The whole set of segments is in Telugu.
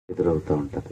ఎదురవుతూ ఉంటుంది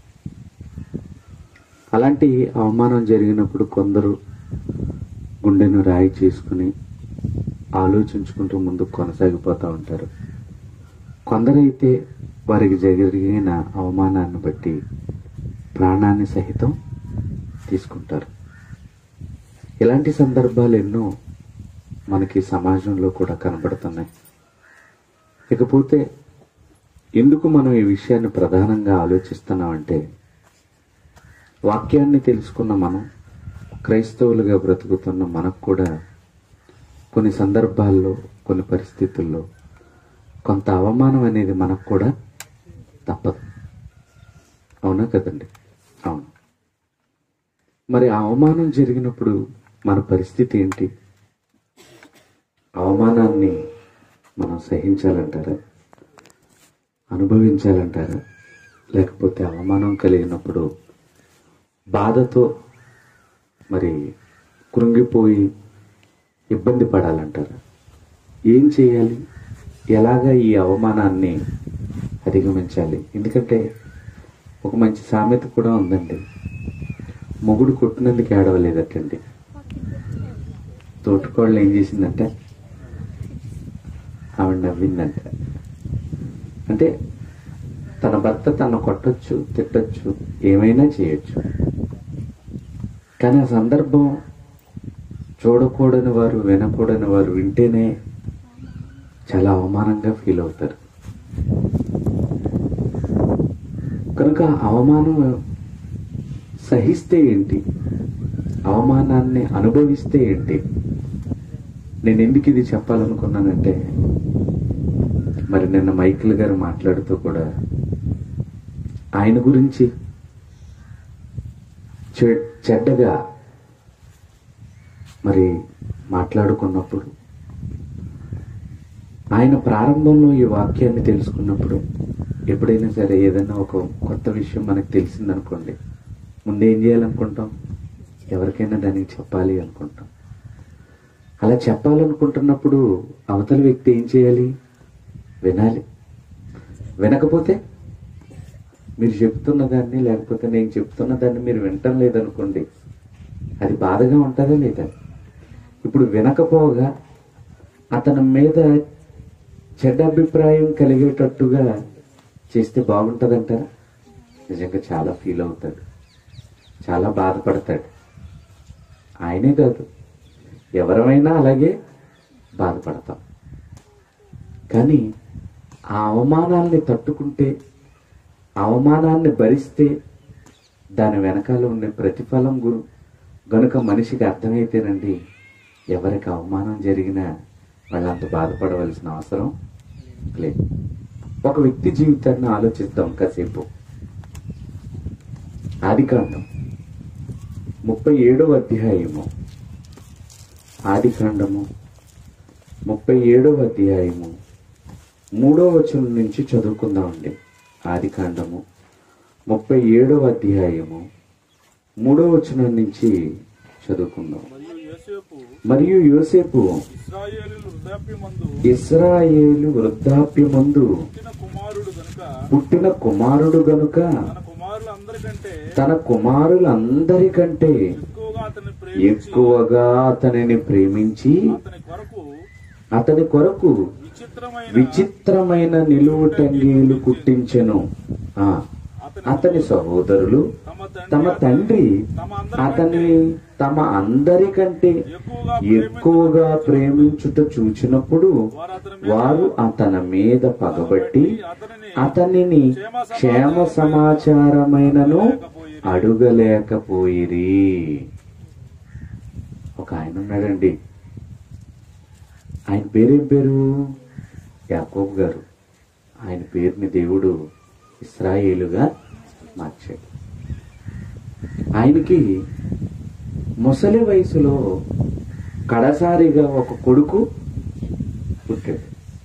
అలాంటి అవమానం జరిగినప్పుడు కొందరు గుండెను రాయి చేసుకుని ఆలోచించుకుంటూ ముందుకు కొనసాగిపోతూ ఉంటారు కొందరైతే వారికి జరిగిన అవమానాన్ని బట్టి ప్రాణాన్ని సహితం తీసుకుంటారు ఇలాంటి సందర్భాలు ఎన్నో మనకి సమాజంలో కూడా కనబడుతున్నాయి ఇకపోతే ఎందుకు మనం ఈ విషయాన్ని ప్రధానంగా ఆలోచిస్తున్నామంటే వాక్యాన్ని తెలుసుకున్న మనం క్రైస్తవులుగా బ్రతుకుతున్న మనకు కూడా కొన్ని సందర్భాల్లో కొన్ని పరిస్థితుల్లో కొంత అవమానం అనేది మనకు కూడా తప్పదు అవునా కదండి అవును మరి ఆ అవమానం జరిగినప్పుడు మన పరిస్థితి ఏంటి అవమానాన్ని మనం సహించాలంటారా అనుభవించాలంటారా లేకపోతే అవమానం కలిగినప్పుడు బాధతో మరి కృంగిపోయి ఇబ్బంది పడాలంటారా ఏం చేయాలి ఎలాగా ఈ అవమానాన్ని అధిగమించాలి ఎందుకంటే ఒక మంచి సామెత కూడా ఉందండి మొగుడు కొట్టినందుకు ఏడవలేదటండి తోటికోళ్ళు ఏం చేసిందంటే ఆవిడ నవ్విందంట అంటే తన భర్త తను కొట్టొచ్చు తిట్టొచ్చు ఏమైనా చేయొచ్చు కానీ ఆ సందర్భం చూడకూడని వారు వినకూడని వారు వింటేనే చాలా అవమానంగా ఫీల్ అవుతారు కనుక అవమానం సహిస్తే ఏంటి అవమానాన్ని అనుభవిస్తే ఏంటి నేను ఎందుకు ఇది చెప్పాలనుకున్నానంటే మరి నిన్న మైకిల్ గారు మాట్లాడుతూ కూడా ఆయన గురించి చె- చెడ్డగా మరి మాట్లాడుకున్నప్పుడు ఆయన ప్రారంభంలో ఈ వాక్యాన్ని తెలుసుకున్నప్పుడు ఎప్పుడైనా సరే ఏదైనా ఒక కొత్త విషయం మనకు తెలిసిందనుకోండి ముందు ఏం చేయాలనుకుంటాం ఎవరికైనా దానికి చెప్పాలి అనుకుంటాం అలా చెప్పాలనుకుంటున్నప్పుడు అవతల వ్యక్తి ఏం చేయాలి వినాలి వినకపోతే మీరు చెప్తున్న దాన్ని లేకపోతే నేను చెప్తున్న దాన్ని మీరు వినటం లేదనుకోండి అది బాధగా ఉంటుందా లేదా ఇప్పుడు వినకపోగా అతని మీద చెడ్డ అభిప్రాయం కలిగేటట్టుగా చేస్తే బాగుంటుందంటారా నిజంగా చాలా ఫీల్ అవుతాడు చాలా బాధపడతాడు ఆయనే కాదు ఎవరమైనా అలాగే బాధపడతాం కానీ ఆ అవమానాల్ని తట్టుకుంటే ఆ అవమానాన్ని భరిస్తే దాని వెనకాల ఉండే ప్రతిఫలం గురు గనుక మనిషికి అర్థమైతేనండి ఎవరికి అవమానం జరిగినా వాళ్ళంత బాధపడవలసిన అవసరం లేదు ఒక వ్యక్తి జీవితాన్ని ఆలోచిద్దాం కాసేపు ఆదికాండం ముప్పై ఏడవ అధ్యాయము ఆదికాండము ముప్పై ఏడవ అధ్యాయము మూడో వచనం నుంచి చదువుకుందామండి ఆదికాండము ముప్పై ఏడవ అధ్యాయము మూడో వచనం నుంచి చదువుకుందాం మరియు యోసేపు మరియు యోసేపు ఇస్రాయేలు వృద్ధాప్యమందు ఇస్రాయేలు వృద్ధాప్యమందు పుట్టిన కుమారుడు గనుక పుట్టిన కుమారుడు గనుక తన కుమారులందరికంటే తన కుమారులందరికంటే ఎక్కువగా అతన్ని ప్రేమించి ఎక్కువగా అతనిని ప్రేమించి అతని కొరకు అతని కొరకు విచిత్రమైన విచిత్రమైన నిలువుటంగీలు కుట్టించెను ఆ, అతని సహోదరులు తమ తమ తండ్రి తమ అతని అందరికంటే తమ అందరికంటే ఎక్కువగా ఎక్కువగా ప్రేమించుట చూచినప్పుడు వారు అతని వారు అతని మీద పగబట్టి అతనిని అతనిని క్షేమ సమాచారమైనను అడుగలేకపోయిరి ఒక ఆయన ఉన్నాడండి ఆయన పేరేం పేరు యాకోబ్ గారు ఆయన పేరుని దేవుడు ఇస్రాయేలుగా మార్చాడు ఆయనకి ముసలి వయసులో కడసారిగా ఒక కొడుకు పుట్టాడు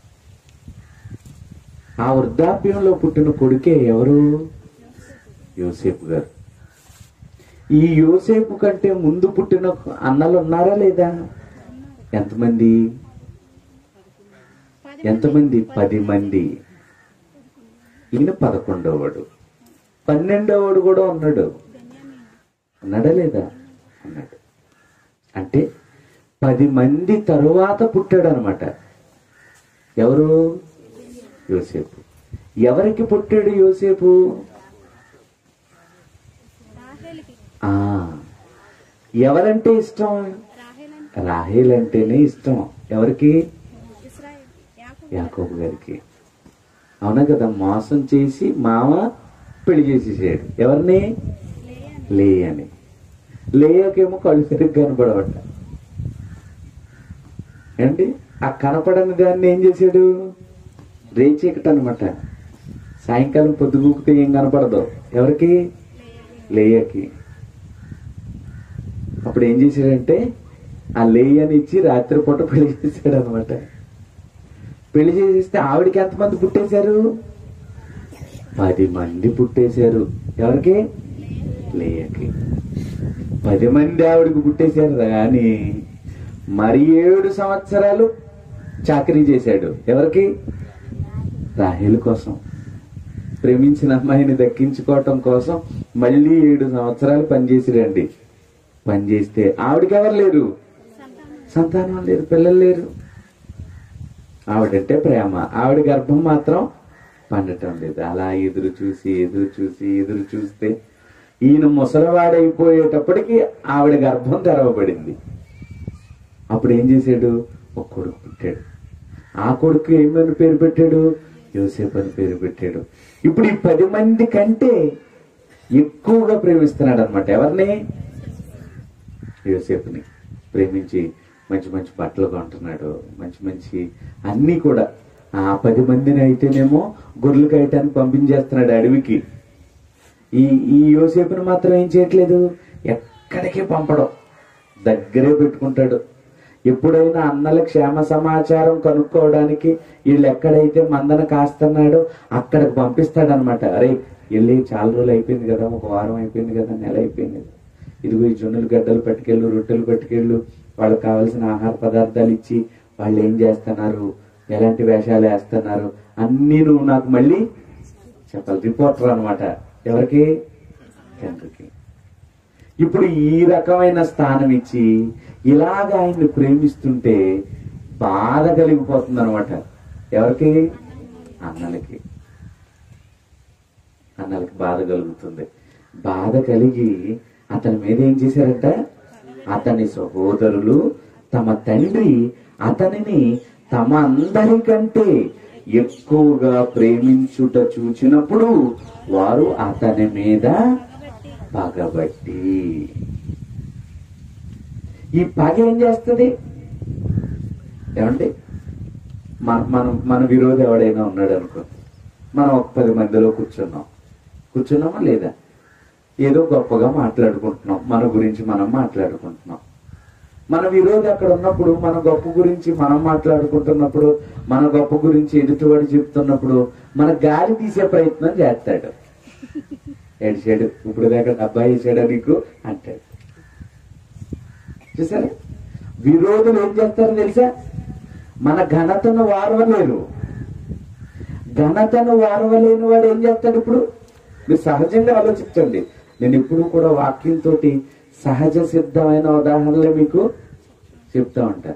ఆ వృద్ధాప్యంలో పుట్టిన కొడుకే ఎవరు యోసేపు గారు ఈ యోసేపు కంటే ముందు పుట్టిన అన్నలు ఉన్నారా లేదా ఎంతమంది ఎంతమంది పది మంది ఈయన పదకొండోవాడు పన్నెండోవాడు కూడా ఉన్నాడు ఉన్నాడా లేదా అన్నాడు అంటే పది మంది తరువాత పుట్టాడు అనమాట ఎవరు యోసేపు ఎవరికి పుట్టాడు యోసేపు రాహేల్కి ఆ ఎవరంటే ఇష్టం రాహేల్ రాహేల్ అంటేనే ఇష్టం ఎవరికి ఇస్రాయేల్ యాకోబు యాకోబు గారికి అవునా కదా మోసం చేసి మామ పెళ్లి చేసేసాడు ఎవరిని లేయని లే అని లేయకేమో కళ్ళు తిరిగి కనపడవట ఏంటి ఆ కనపడని దాన్ని ఏం చేశాడు రేచీకట అనమాట సాయంకాలం పొద్దుగూకితే ఏం కనపడదు ఎవరికి లేయకి అప్పుడు ఏం చేశాడంటే ఆ లేయని ఇచ్చి రాత్రిపూట పెళ్లి చేశాడు అనమాట పెళ్లి చేసేస్తే ఆవిడకి ఎంతమంది పుట్టేశారు పది మంది పుట్టేశారు ఎవరికి లేయకి పది మంది ఆవిడకి పుట్టేశారు కానీ మరి ఏడు సంవత్సరాలు చాకరీ చేశాడు ఎవరికి రాహేల్ కోసం ప్రేమించిన అమ్మాయిని దక్కించుకోవటం కోసం మళ్ళీ ఏడు సంవత్సరాలు పనిచేసిరండి పనిచేస్తే ఆవిడకి ఎవరు లేరు సంతానం లేరు పిల్లలు లేరు ఆవిడంటే ప్రేమ ఆవిడ గర్భం మాత్రం పండటం లేదు అలా ఎదురు చూసి ఎదురు చూసి ఎదురు చూస్తే ఈయన ముసలివాడైపోయేటప్పటికి ఆవిడ గర్భం తెరవబడింది అప్పుడు ఏం చేశాడు ఒక కొడుకు పుట్టాడు ఆ కొడుకు ఏమని పేరు పెట్టాడు యోసేపు అని పేరు పెట్టాడు ఇప్పుడు ఈ పది మంది కంటే ఎక్కువగా ప్రేమిస్తున్నాడు అనమాట ఎవరిని యోసేపుని ప్రేమించి మంచి మంచి బట్టలు కొంటున్నాడు మంచి మంచి అన్నీ కూడా ఆ పది మందిని అయితేనేమో గొర్రెలు కాయటానికి పంపించేస్తున్నాడు అడవికి ఈ ఈ యోసేపుని మాత్రం ఏం చేయట్లేదు ఎక్కడికి పంపడం దగ్గరే పెట్టుకుంటాడు ఎప్పుడైనా అన్నల క్షేమ సమాచారం కనుక్కోవడానికి వీళ్ళు ఎక్కడైతే మందన కాస్తున్నాడో అక్కడికి పంపిస్తాడనమాట అరే వెళ్ళి చాలా రోజులు అయిపోయింది కదా ఒక వారం అయిపోయింది కదా నెల అయిపోయింది కదా ఇదిగో ఈ జొన్నలు గడ్డలు పట్టుకెళ్ళు రొట్టెలు పట్టుకెళ్ళు వాళ్ళకి కావాల్సిన ఆహార పదార్థాలు ఇచ్చి వాళ్ళు ఏం చేస్తున్నారు ఎలాంటి వేషాలు వేస్తున్నారు అన్నీ నువ్వు నాకు మళ్ళీ చెప్పాలి రిపోర్టర్ అన్నమాట ఎవరికి తండ్రికి ఇప్పుడు ఈ రకమైన స్థానం ఇచ్చి ఇలాగ ఆయన్ని ప్రేమిస్తుంటే బాధ కలిగిపోతుంది అనమాట ఎవరికి అన్నలకి అన్నలకి బాధ కలుగుతుంది బాధ కలిగి అతని మీద ఏం చేశారంట అతని సహోదరులు తమ తండ్రి అతనిని తమ అందరికంటే ఎక్కువగా ప్రేమించుట చూచినప్పుడు వారు అతని మీద పగబట్టి ఈ పగ ఏం చేస్తుంది ఏమండి మన మనం మన విరోధి ఎవడైనా ఉన్నాడు అనుకో మనం ఒక పది మందిలో కూర్చున్నాం కూర్చున్నామా లేదా ఏదో గొప్పగా మాట్లాడుకుంటున్నాం మన గురించి మనం మాట్లాడుకుంటున్నాం మన విరోధి అక్కడ ఉన్నప్పుడు మన గొప్ప గురించి మనం మాట్లాడుకుంటున్నప్పుడు మన గొప్ప గురించి ఎదుటివాడు చెప్తున్నప్పుడు మన గాలి తీసే ప్రయత్నం చేస్తాడు ఏడిచాడు ఇప్పుడు దాకా అబ్బాయి వేసాడా నీకు అంటాడు చూసారా విరోధులు ఏం చేస్తారో తెలుసా మన ఘనతను వారవలేరు ఘనతను వారవలేని వాడు ఏం చేస్తాడు ఇప్పుడు మీరు సహజంగా ఆలోచించండి నేను ఇప్పుడు కూడా వాక్యంతో సహజ సిద్ధమైన ఉదాహరణలే మీకు చెప్తా ఉంటాను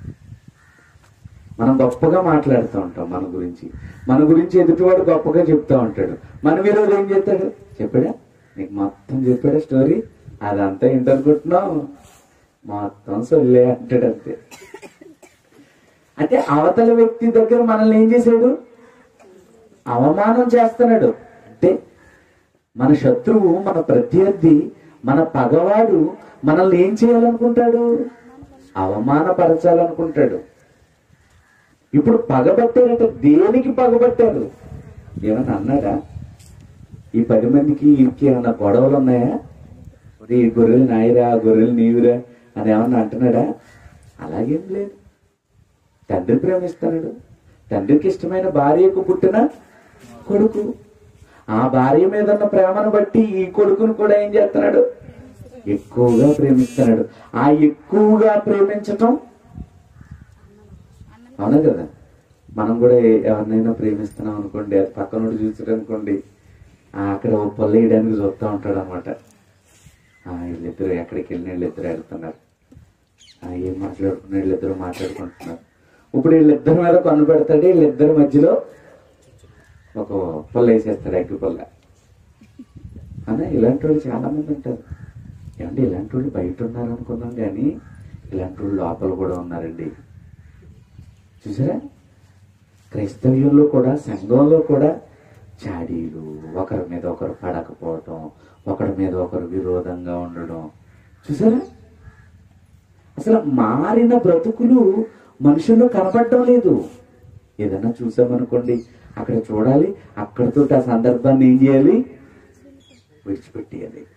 మనం గొప్పగా మాట్లాడుతూ ఉంటాం మన గురించి మన గురించి ఎదుటివాడు గొప్పగా చెప్తా ఉంటాడు మన విరోధం ఏం చేస్తాడు చెప్పాడా నీకు మొత్తం చెప్పాడా స్టోరీ అదంతా ఏంటనుకుంటున్నావు మొత్తం సొల్లే అంటాడు అంతే అంటే అవతల వ్యక్తి దగ్గర మనల్ని ఏం చేశాడు అవమానం చేస్తున్నాడు అంటే మన శత్రువు మన ప్రత్యర్థి మన పగవాడు మనల్ని ఏం చేయాలనుకుంటాడు అవమానపరచాలనుకుంటాడు ఇప్పుడు పగబట్టారట దేనికి పగబట్టారు ఏమన్నా అన్నాడా ఈ పది మందికి ఇంకే ఏమన్నా గొడవలు ఉన్నాయా ఒరే, ఈ గొర్రెలు నాయరా ఆ గొర్రెలు నీవురా అని ఏమన్నా అంటున్నాడా అలాగేం లేదు తండ్రి ప్రేమిస్తున్నాడు తండ్రికి ఇష్టమైన భార్యకు పుట్టిన కొడుకు ఆ భార్య మీద ఉన్న ప్రేమను బట్టి ఈ కొడుకును కూడా ఏం చేస్తున్నాడు ఎక్కువగా ప్రేమిస్తున్నాడు ఆ ఎక్కువగా ప్రేమించటం అవునా కదా మనం కూడా ఏ- ఎవరినైనా ప్రేమిస్తున్నాం అనుకోండి అది పక్కన నుండి చూసాడు అనుకోండి ఆ, అక్కడ ఓ పొల్ల వేయడానికి చూస్తూ ఉంటాడు అనమాట వీళ్ళిద్దరు ఎక్కడికి వెళ్ళిన వీళ్ళిద్దరు వెళ్తున్నారు ఆ, ఏం మాట్లాడుకున్న వీళ్ళిద్దరు మాట్లాడుకుంటున్నారు ఇప్పుడు వీళ్ళిద్దరి మీద కన్ను పెడతాడు వీళ్ళిద్దరి మధ్యలో ఒక పొల్ల వేసేస్తాడు అగ్గి పొల్ల అన్న ఇలాంటి వాళ్ళు చాలా మంది ఉంటారు ఏమంటే ఇలాంటి వాళ్ళు బయట ఉన్నారు అనుకున్నాం కానీ ఇలాంటి వాళ్ళు లోపల కూడా ఉన్నారండి చూసారా క్రైస్తవ్యంలో కూడా సంఘంలో కూడా చాడీలు ఒకరి మీద ఒకరు పడకపోవటం ఒకరి మీద ఒకరు విరోధంగా ఉండడం చూసారా అసలు మారిన బ్రతుకులు మనుషుల్లో కనపడడం లేదు ఏదన్నా చూసామనుకోండి అక్కడ చూడాలి అక్కడితో ఆ సందర్భాన్ని ఏం చేయాలి విడిచిపెట్టేయాలి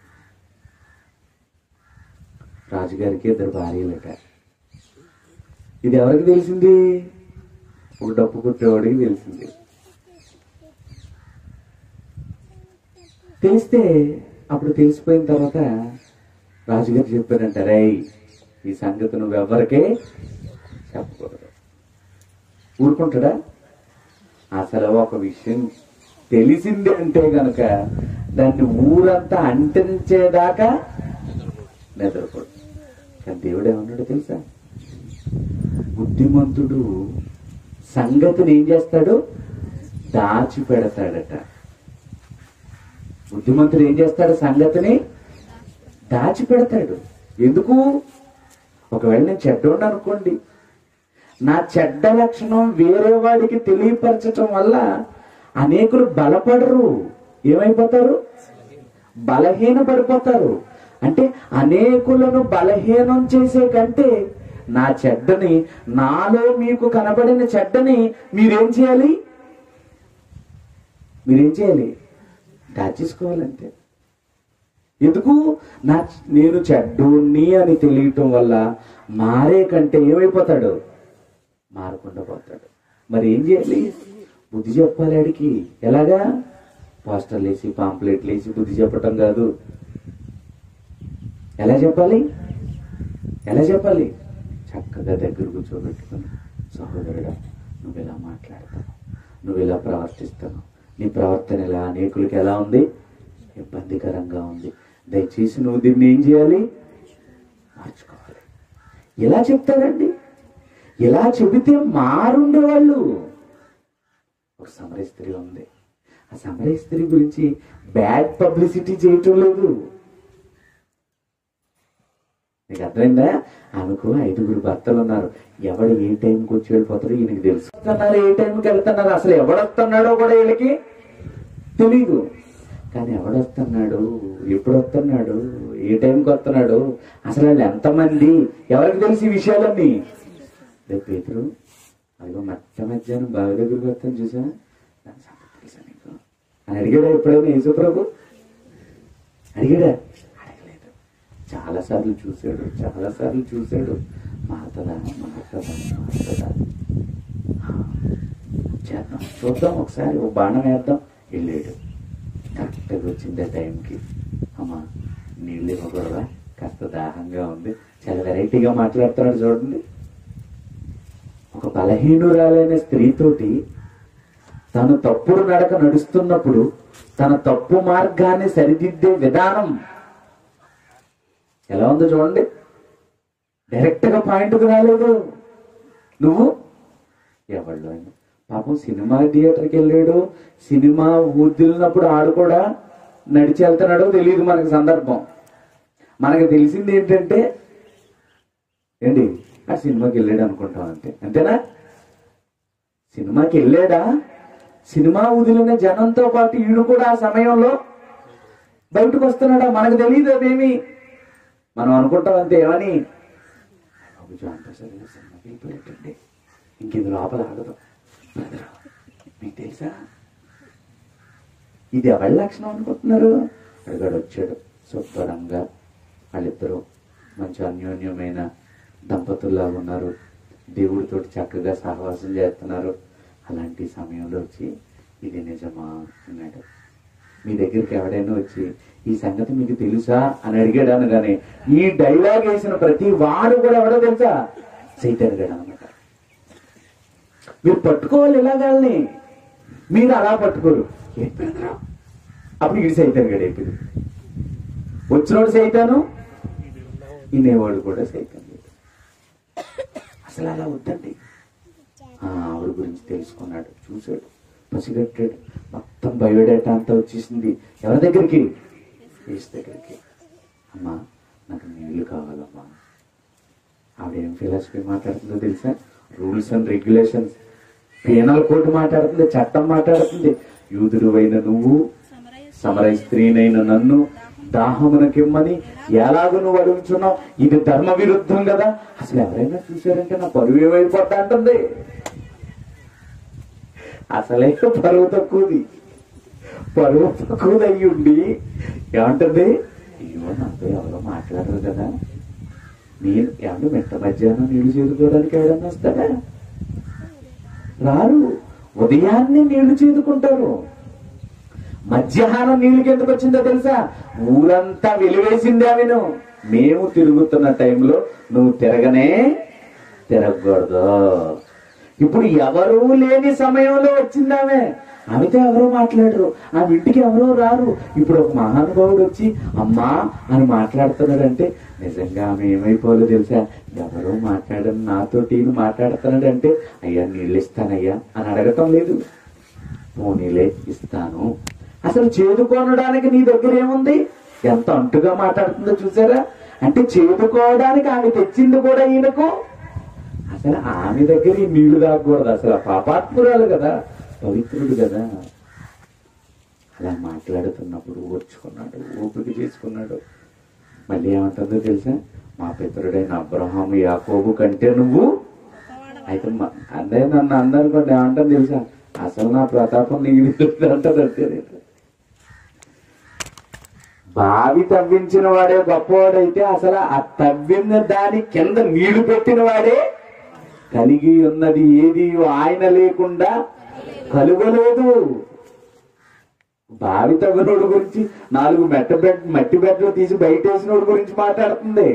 రాజుగారికి ఇద్దరు భార్యలట ఇది ఎవరికి తెలిసింది ఒక డప్పు కుట్టేవాడికి తెలిసింది తెలిస్తే అప్పుడు తెలిసిపోయిన తర్వాత రాజుగారు చెప్పారంట రేయ్ ఈ సంగతి నువ్వు ఎవరికే చెప్పకూడదు ఊరుకుంటాడా అసలు ఒక విషయం తెలిసింది అంటే గనక దాన్ని ఊరంతా అంటించేదాకా నిద్రపోడు కానీ దేవుడు ఏమన్నాడు తెలుసా బుద్ధిమంతుడు సంగతిని ఏం చేస్తాడు దాచి పెడతాడట బుద్ధిమంతుడు ఏం చేస్తాడు సంగతిని దాచి పెడతాడు ఎందుకు ఒకవేళ నేను చెడ్డోడు అనుకోండి నా చెడ్డ లక్షణం వేరే వాడికి తెలియపరచటం వల్ల అనేకులు బలపడరు ఏమైపోతారు బలహీన పడిపోతారు అంటే అనేకులను బలహీనం చేసే కంటే నా చెడ్డని నాలో మీకు కనబడిన చెడ్డని మీరేం చేయాలి మీరేం చేయాలి దాచేసుకోవాలంతే ఎందుకు నా నేను చెడ్డోణ్ణి అని తెలియటం వల్ల మారే కంటే ఏమైపోతాడు మారకుండా పోతాడు మరి ఏం చేయాలి బుద్ధి చెప్పాలి ఆడికి ఎలాగా పోస్టర్లు వేసి పాంప్లెట్లు వేసి బుద్ధి చెప్పటం కాదు ఎలా చెప్పాలి ఎలా చెప్పాలి చక్కగా దగ్గర కూర్చోబెట్టుకుని సహోదరుడా నువ్వు ఇలా మాట్లాడతావు నువ్వు ఇలా ప్రవర్తిస్తావు నీ ప్రవర్తన ఇలా అనేకులకి ఎలా ఉంది ఇబ్బందికరంగా ఉంది దయచేసి నువ్వు దీన్ని ఏం చేయాలి మార్చుకోవాలి ఎలా చెప్తారండి ఇలా చెబితే మారుండేవాళ్ళు ఒక సమర స్త్రీ ఉంది ఆ సమర స్త్రీ గురించి బ్యాడ్ పబ్లిసిటీ చేయటం లేదు నీకు అర్థమైందా ఆమెకు ఐదుగురు భర్తలు ఉన్నారు ఎవడు ఏ టైంకి వచ్చి వెళ్ళిపోతారో ఈయనకి తెలుసు వస్తున్నారు ఏ టైంకి వెళ్తున్నారు అసలు ఎవడొస్తున్నాడో కూడా వీళ్ళకి తెలీదు కానీ ఎవడొస్తున్నాడు ఎప్పుడు వస్తున్నాడు ఏ టైంకి వస్తున్నాడు అసలు వాళ్ళు ఎంతమంది ఎవరికి తెలిసి ఈ విషయాలన్నీ రేపు పేతురు అదిగో మధ్య మధ్యాహ్నం బావి దగ్గరికి వస్తాను చూసా దాని సంగతి తెలుసా నీకు అని అడిగాడా ఎప్పుడైనా యేసు ప్రభు అడిగాడా అడగలేదు చాలా సార్లు చూశాడు చాలా సార్లు చూశాడు మారుతుందా మారుతుందా మారుతుందా ఆ, చేద్దాం చూద్దాం ఒకసారి ఓ బాణం వేద్దాం వెళ్ళాడు కరెక్ట్గా వచ్చింది ఆ టైంకి అమ్మా నీళ్ళు ఇవ్వకూడదా కాస్త దాహంగా ఉంది చాలా వెరైటీగా మాట్లాడుతున్నాడు చూడండి ఒక బలహీనురాలైన స్త్రీతోటి తను తప్పుడు నడక నడుస్తున్నప్పుడు తన తప్పు మార్గాన్ని సరిదిద్దే విధానం ఎలా ఉందో చూడండి డైరెక్ట్ గా పాయింట్కి రాలేదు నువ్వు ఎవళ్ళు ఆయన పాపం సినిమా థియేటర్కి వెళ్ళాడు సినిమా ఊదిలినప్పుడు ఆడు కూడా నడిచి వెళ్తున్నాడో తెలియదు మనకి సందర్భం మనకి తెలిసింది ఏంటంటే ఏంటి ఆ సినిమాకి వెళ్ళాడు అనుకుంటాం అంతే అంతేనా సినిమాకి వెళ్ళాడా సినిమా వదిలిన జనంతో పాటు ఈడు కూడా ఆ సమయంలో బయటకు వస్తున్నాడా మనకు తెలియదు అదేమి మనం అనుకుంటాం అంతే ఏమని బాబు జాన్ ప్రసాద్ గారు సినిమాకి వెళ్ళిపోయాడండి ఇంక ఇది లోపల ఆగదు బ్రదర్ మీకు తెలుసా ఇది ఎవరి లక్షణం అనుకుంటున్నారు అడిగాడు వచ్చాడు శుభ్రంగా వాళ్ళిద్దరూ మంచి అన్యోన్యమైన దంపతుల్లాగా ఉన్నారు దేవుడితోటి చక్కగా సహవాసం చేస్తున్నారు అలాంటి సమయంలో వచ్చి ఇది నిజమా అన్నాడు మీ దగ్గరికి ఎవడైనా వచ్చి ఈ సంగతి మీకు తెలుసా అని అడిగాడు అనగానే ఈ డైలాగ్ వేసిన ప్రతి వాడు కూడా ఎవడో తెలుసా సైతాన్ గడు అనమాట మీరు పట్టుకోవాలి ఇలాగాల్ని మీరు అలా పట్టుకోరు ఏంటి అప్పుడు ఇడి సైతాన్ గడి అయిపోయింది వచ్చినోడు సైతాను వినేవాడు కూడా సైతాన్ అసలు అలా వద్దండి ఆ, ఆవిడ గురించి తెలుసుకున్నాడు చూశాడు పసిగట్టాడు మొత్తం బయోడేటా అంతా వచ్చేసింది ఎవరి దగ్గరికి ఏసు దగ్గరికి అమ్మా నాకు నీళ్లు కావాలమ్మా ఆవిడ ఏం ఫిలాసఫీ మాట్లాడుతుందో తెలుసా rules and regulations penal code మాట్లాడుతుంది చట్టం మాట్లాడుతుంది యూదుడు అయిన నువ్వు సమరయ సమరయ స్త్రీనైన నన్ను దాహమునకిమ్మని ఎలాగో నువ్వు అడుగుతున్నావు ఇది ధర్మ విరుద్ధం కదా అసలు ఎవరైనా చూశారంటే నా పరువు ఏమైపోతా అంటుంది అసలే పరువు తక్కువది పరువు తక్కువది అయ్యుండి ఏమంటుంది అయ్యో నాతో ఎవరో మాట్లాడరు కదా నేను ఏమంటే మెట్ట మధ్యాహ్నం నీళ్లు చేదుకోవడానికి ఎవడన్నా వస్తాడా రారు ఉదయాన్నే నీళ్లు చేదుకుంటారు మధ్యాహ్నం నీళ్ళకి ఎందుకు వచ్చిందో తెలుసా ఊరంతా వెలివేసింది ఆమెను మేము తిరుగుతున్న టైంలో నువ్వు తిరగనే తిరగకూడదు ఇప్పుడు ఎవరూ లేని సమయంలో వచ్చిందామె ఆమెతో ఎవరో మాట్లాడరు ఆమె ఇంటికి ఎవరో రారు ఇప్పుడు ఒక మహానుభావుడు వచ్చి అమ్మా అని మాట్లాడుతున్నాడంటే నిజంగా ఆమె ఏమైపోలో తెలుసా ఎవరో మాట్లాడని నాతోటి ఈయన మాట్లాడుతున్నాడంటే అయ్యా నీళ్ళు ఇస్తానయ్యా అని అడగటం లేదు పోనీలే ఇస్తాను అసలు చేదుకోనడానికి నీ దగ్గర ఏముంది ఎంత అంటుగా మాట్లాడుతుందో చూసారా అంటే చేదుకోవడానికి ఆమె తెచ్చింది కూడా ఈయనకు అసలు ఆమె దగ్గర ఈ నీళ్లు తాగకూడదు అసలు ఆ పాపాత్మురాలు కదా పవిత్రుడు కదా అలా మాట్లాడుతున్నప్పుడు ఓర్చుకున్నాడు ఓపిక చేసుకున్నాడు మళ్ళీ ఏమంటుందో తెలుసా మా పితరుడైన అబ్రహాము యాకోబు కంటే నువ్వు అయితే మ- అదే నన్ను అందనుకోండి ఏమంటాను తెలుసా అసలు నా ప్రతాపం నీకు అంటారు అంతే నేను. బావి తవ్వించిన వాడే గొప్పవాడైతే అసలు ఆ తవ్విన దాని కింద నీళ్లు పెట్టిన వాడే కలిగి ఉన్నది ఏది ఆయన లేకుండా కలుగలేదు బావి తవ్వినోడు గురించి నాలుగు మెట్ట బెడ్ మట్టి బెడ్లు తీసి బయట వేసినోడు గురించి మాట్లాడుతుంది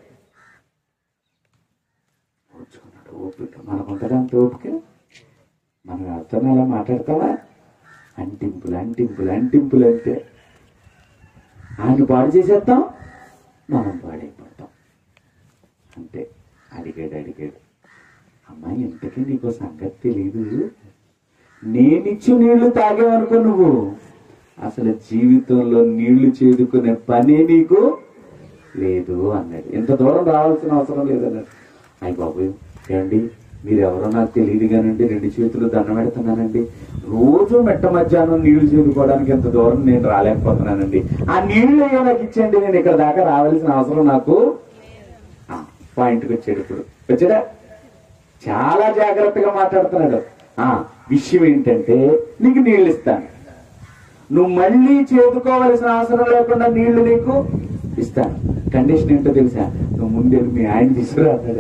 ఓర్చుకున్నాడు ఓపిక మనకుంటుందా అంత ఓపిక మనం ఎవరితో అలా మాట్లాడతావా అంటింపులు అంటింపులు అంటింపులు అంటే ఆయన పాడు చేసేస్తాం మనం పాడైపోతాం అంతే అడిగాడు అడిగాడు అమ్మాయి ఇంతకీ నీకు సంగతి తెలీదు నేనిచ్చు నీళ్లు తాగేవనుకో నువ్వు అసలు జీవితంలో నీళ్లు చేదుకునే పనే నీకు లేదు అన్నాడు ఇంత దూరం రావాల్సిన అవసరం లేదన్నాడు అయ్య బాబు ఏమండి మీరు ఎవరో నాకు తెలియదు కానండి రెండు చేతులు దండం పెడుతున్నానండి రోజు మెట్ట మధ్యాహ్నం నీళ్లు చేదుకోవడానికి ఎంత దూరం నేను రాలేకపోతున్నానండి ఆ నీళ్లు అయ్యో నాకు ఇచ్చేయండి నేను ఇక్కడ దాకా రావాల్సిన అవసరం నాకు ఆ, పాయింట్కి వచ్చాడు ఇప్పుడు వచ్చాడా చాలా జాగ్రత్తగా మాట్లాడుతున్నాడు ఆ విషయం ఏంటంటే నీకు నీళ్ళు ఇస్తాను నువ్వు మళ్ళీ చేదుకోవలసిన అవసరం లేకుండా నీళ్లు నీకు ఇస్తాను కండిషన్ ఏంటో తెలుసా నువ్వు ముందే మీ ఆయన తీసుకురా అన్నాడు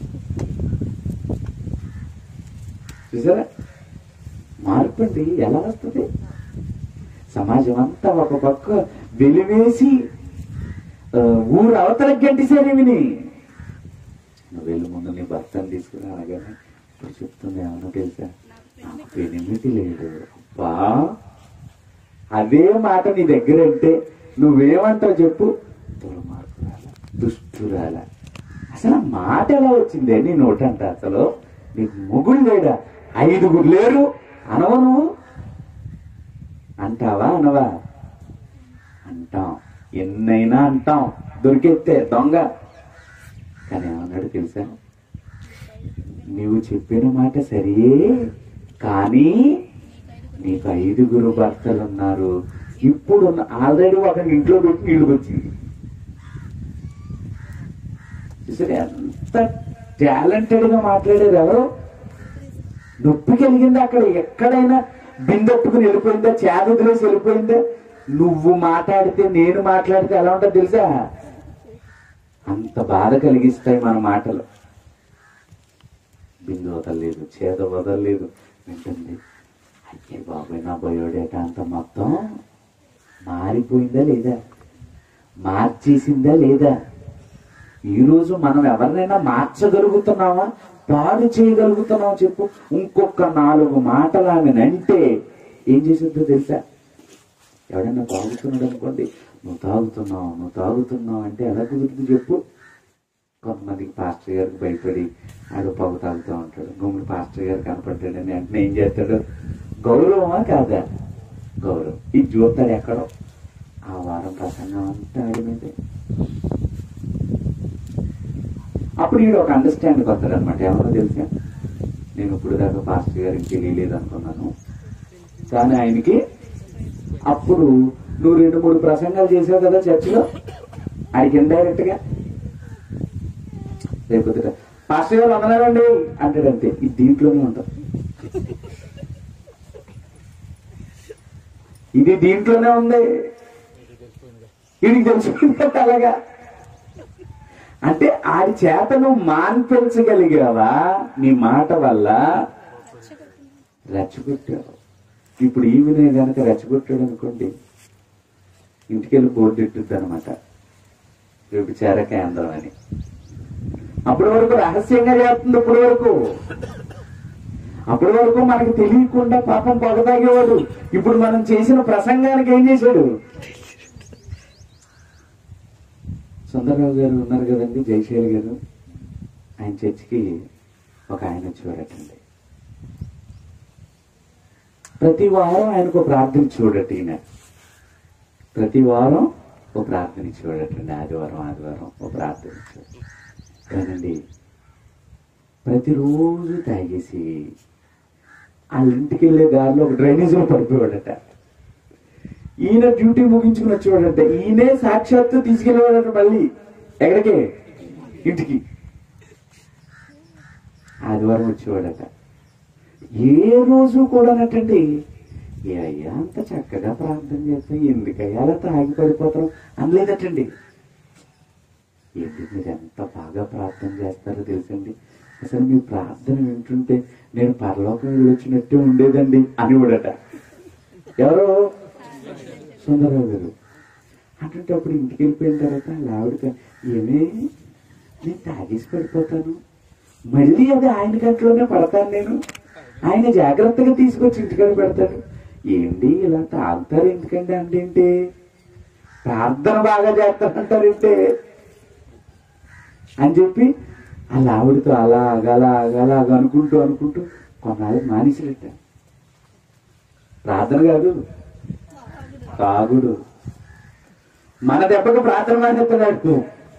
చూసారా మార్పు అండి ఎలా వస్తుంది సమాజం అంతా ఒక పక్క వెలివేసి ఆ, ఊరు అవతలకి గంటిసారు విని నువ్వు వెళ్ళి ముందు నీ భర్తను తీసుకురా అనగానే ఇప్పుడు చెప్తుంది ఏమన్నా తెలుసా నాకు పెనిమిటి లేడు అబ్బా అదే మాట నీ దగ్గర అంటే నువ్వేమంటావు చెప్పు దుర్మార్గురాల దుష్టురాల అసలు ఆ మాట ఎలా వచ్చిందే నీ నోటంట అసలు నీకు మొగుడు లేడా ఐదుగురు లేరు అనవు నువ్వు అంటావా అనవా అంటాం ఎన్నైనా అంటాం దొరికెత్తే దొంగ కానీ ఏమన్నాడు తెలుసా నీవు చెప్పిన మాట సరియే కానీ నీకు ఐదుగురు భర్తలు ఉన్నారు ఇప్పుడు ఆల్రెడీ ఒక ఇంట్లో పెట్టి నీళ్ళు వచ్చింది చూసారా ఎంత టాలెంటెడ్ గా మాట్లాడారు ఎవరు నొప్పి కలిగిందా అక్కడ ఎక్కడైనా బిందెట్టుకుని వెళ్ళిపోయిందా చేద వదిలేసి వెళ్ళిపోయిందా నువ్వు మాట్లాడితే నేను మాట్లాడితే ఎలా ఉంటుందో తెలుసా అంత బాధ కలిగిస్తాయి మన మాటలు బిందు వదలలేదు చేద వదలలేదు వింటుంది అయ్యే బాబాయ్ నా బయోడేటా అంత మొత్తం మారిపోయిందా లేదా మార్చేసిందా లేదా ఈ రోజు మనం ఎవరినైనా మార్చగలుగుతున్నావా పాడు చేయగలుగుతున్నావా చెప్పు ఇంకొక నాలుగు మాటలు ఆమెనంటే ఏం చేసిద్దో తెలుసా ఎవడైనా తాగుతున్నాడు అనుకోండి నువ్వు తాగుతున్నావు నువ్వు తాగుతున్నావు అంటే ఎలా కుదురుతుంది చెప్పు కొంతమందికి పాస్టర్ గారికి భయపడి ఆడు పొగ తాగుతూ ఉంటాడు గుమ్మడి పాస్టర్ గారు కనపడ్డాడని వెంటనే ఏం చేస్తాడు గౌరవమా కాదా గౌరవం ఇది చూస్తాడు ఎక్కడో ఆ వారం ప్రసంగం అంతా ఆడి మీదే అప్పుడు ఈడు ఒక అండర్స్టాండింగ్ వస్తాడు అనమాట ఏమన్నా తెలుసా నేను ఇప్పుడు దాకా పాస్టర్ గారికి తెలియలేదు అనుకున్నాను కానీ ఆయనకి అప్పుడు నువ్వు రెండు మూడు ప్రసంగాలు చేసావు కదా చర్చిలో ఆయనకి ఇండైరెక్ట్ గా రేపు పాస్టర్ గారు వందనాలండి అంటాడు అంతే ఇది దీంట్లోనే ఉంటాం ఇది దీంట్లోనే ఉంది వీడికి తెలిసిపోయింది అలాగా అంటే ఆడి చేత నువ్వు మాన్పించగలిగావా నీ మాట వల్ల రెచ్చగొట్టావు ఇప్పుడు ఈవినే గనక రెచ్చగొట్టాడు అనుకోండి ఇంటికెళ్ళి బోర్డు ఇట్టుద్ది అనమాట వ్యభిచార కేంద్రం అని అప్పటి వరకు రహస్యంగా చేస్తుంది అప్పటి వరకు అప్పటి వరకు మనకు తెలియకుండా పాపం పొగతాగేవాడు ఇప్పుడు మనం చేసిన ప్రసంగానికి ఏం చేశాడు సుందరరావు గారు ఉన్నారు కదండి జయశైలి గారు ఆయన చర్చికి ఒక ఆయన వచ్చేవాడటండి ప్రతి వారం ఆయనకు ఒక ప్రార్థన చూడట ఈయన ప్రతి వారం ఓ ప్రార్థన ఇచ్చేవాడటండి ఆదివారం ఆదివారం ఓ ప్రార్థన ఇచ్చేవాడు కానండి ప్రతిరోజు తాగేసి వాళ్ళ ఇంటికి వెళ్ళే దారిలో ఒక డ్రైనేజీలో పడిపోయాడట ఈయన డ్యూటీ ముగించుకుని వచ్చేవాడట ఈయనే సాక్షాత్తు తీసుకెళ్ళేవాడట మళ్ళీ ఎక్కడికి ఇంటికి ఆదివారం వచ్చేవాడట ఏ రోజు కూడానటండి ఏ అయ్యా అంత చక్కగా ప్రార్థన చేస్తాం ఎందుకయ్యా అలా తాగి పడిపోతాం అనలేదటండి ఏంటి మీరు ఎంత బాగా ప్రార్థన చేస్తారో తెలుసండి అసలు మీ ప్రార్థన వింటుంటే నేను పరలోకం వెళ్ళొచ్చినట్టే ఉండేదండి అని కూడట ఎవరో సుందరరావు గారు అంటే అప్పుడు ఇంటికి వెళ్ళిపోయిన తర్వాత వాళ్ళ ఆవిడ ఏమే నేను తాగేసి పడిపోతాను మళ్ళీ అది ఆయన గంటలోనే పడతాను నేను ఆయన జాగ్రత్తగా తీసుకొచ్చి ఇంటికాడ పెడతాడు ఏంటి ఇలా తాగుతారు ఎందుకండి అంటే ఏంటి ప్రార్థన బాగా చేస్తారంటారేంటి అని చెప్పి వాళ్ళ ఆవిడతో అలాగ అలాగ అలాగ అనుకుంటూ అనుకుంటూ కొన్నాళ్ళు మానేసిరట ప్రార్థన కాదు తాగుడు మన దెబ్బకు ప్రార్థన మానేస్తున్నాడు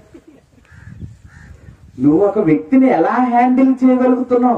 నువ్వు ఒక వ్యక్తిని ఎలా హ్యాండిల్ చేయగలుగుతున్నావు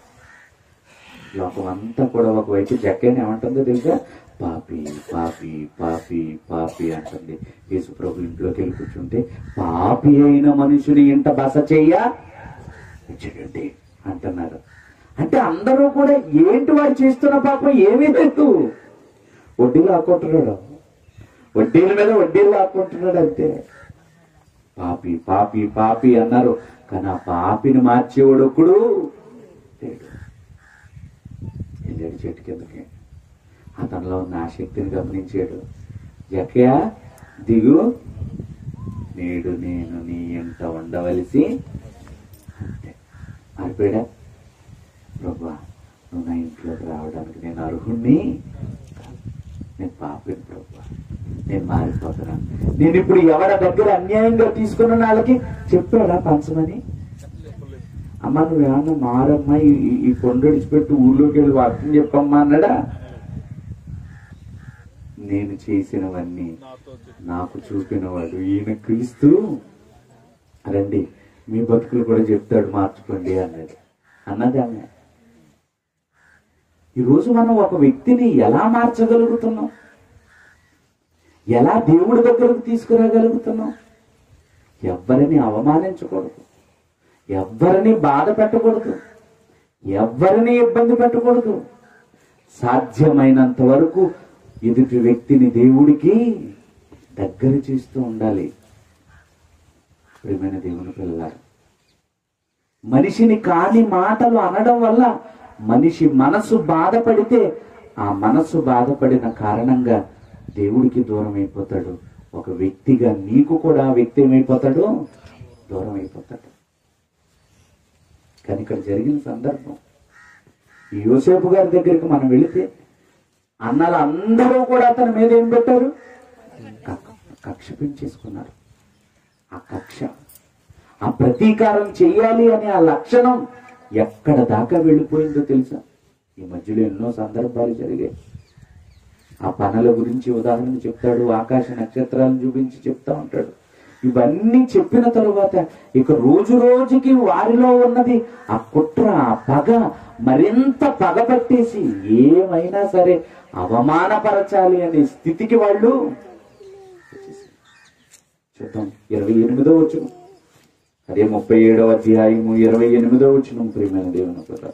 లోకం అంతా కూడా ఒకవైపు జక్కని ఏమంటుందో తెలుసా పాపి పాపి పాపి పాపి అంటుంది యేసు ప్రభు ఇంట్లోకి వెళ్ళి కూర్చుంటే పాపి అయిన మనుషుని ఇంట బస చెయ్య చూడండి అంటున్నారు అంటే అందరూ కూడా ఏంటి వాడు చేస్తున్న పాపం ఏమీ లేదు వడ్డీలు ఆక్కుంటున్నాడు వడ్డీల మీద వడ్డీలు ఆక్కుంటున్నాడు అంతే పాపి పాపి పాపి అన్నారు కానీ ఆ పాపిని మార్చేవాడు ఒకడు లేడు వెళ్ళాడు చెట్టు కిందకి అతనిలో ఉన్న ఆసక్తిని గమనించాడు జక్కయ్య దిగు నేడు నేను నీ ఇంట ఉండవలసి అంతే మారిపోయాడా ప్రభా నువ్వు నా ఇంట్లోకి రావడానికి నేను అర్హుణ్ణి కాదు. నేను పాపిని ప్రభా నేను మారిపోతున్నాను నేను ఇప్పుడు ఎవరి దగ్గర అన్యాయంగా తీసుకున్న వాళ్ళకి చెప్పాడా పంచమని అమ్మ నువ్వేమన్నా మారమ్మా ఈ- ఈ- ఈ కొండ విడిచిపెట్టి ఊళ్ళోకి వెళ్ళి వాక్యం చెప్పమ్మా అన్నాడా నేను చేసినవన్నీ నాతో చెప్పు. నాకు చూపినవాడు ఈయన క్రీస్తు రండి మీ బతుకులు కూడా చెప్తాడు మార్చుకోండి అన్నాడు అన్నది ఆమె ఈరోజు మనం ఒక వ్యక్తిని ఎలా మార్చగలుగుతున్నాం ఎలా దేవుడి దగ్గరకు తీసుకురాగలుగుతున్నాం ఎవ్వరిని అవమానించకూడదు ఎవ్వరిని బాధ పెట్టకూడదు ఎవ్వరిని ఇబ్బంది పెట్టకూడదు సాధ్యమైనంత వరకు ఎదుటి వ్యక్తిని దేవుడికి దగ్గర చేస్తూ ఉండాలి ప్రియమైన దేవుని పిల్లలారు మనిషిని కాని మాటలు అనడం వల్ల మనిషి మనసు బాధపడితే ఆ మనసు బాధపడిన కారణంగా దేవుడికి దూరం అయిపోతాడు ఒక వ్యక్తిగా నీకు కూడా ఆ వ్యక్తి ఏమైపోతాడు దూరం అయిపోతాడు కానీ ఇక్కడ జరిగిన సందర్భం ఈ యోసేపు గారి దగ్గరికి మనం వెళితే అన్నలు అందరూ కూడా అతని మీద ఏం పెట్టారు కక్ష- కక్ష పెంచేసుకున్నారు ఆ కక్ష ఆ ప్రతీకారం చెయ్యాలి అనే ఆ లక్షణం ఎక్కడ దాకా వెళ్ళిపోయిందో తెలుసా ఈ మధ్యలో ఎన్నో సందర్భాలు జరిగాయి ఆ పనుల గురించి ఉదాహరణ చెప్తాడు ఆకాశ నక్షత్రాలను చూపించి చెప్తా ఉంటాడు ఇవన్నీ చెప్పిన తరువాత ఇక రోజు రోజుకి వారిలో ఉన్నది ఆ కుట్ర ఆ పగ మరింత పగ పట్టేసి ఏమైనా సరే అవమానపరచాలి అనే స్థితికి వాళ్ళు వచ్చేసారు. చూద్దాం ఇరవై ఎనిమిదో వచ్చిన అదే ముప్పై ఏడవ అధ్యాయము ఇరవై ఎనిమిదో వచ్చిన ప్రియమైన దేవుని పిల్ల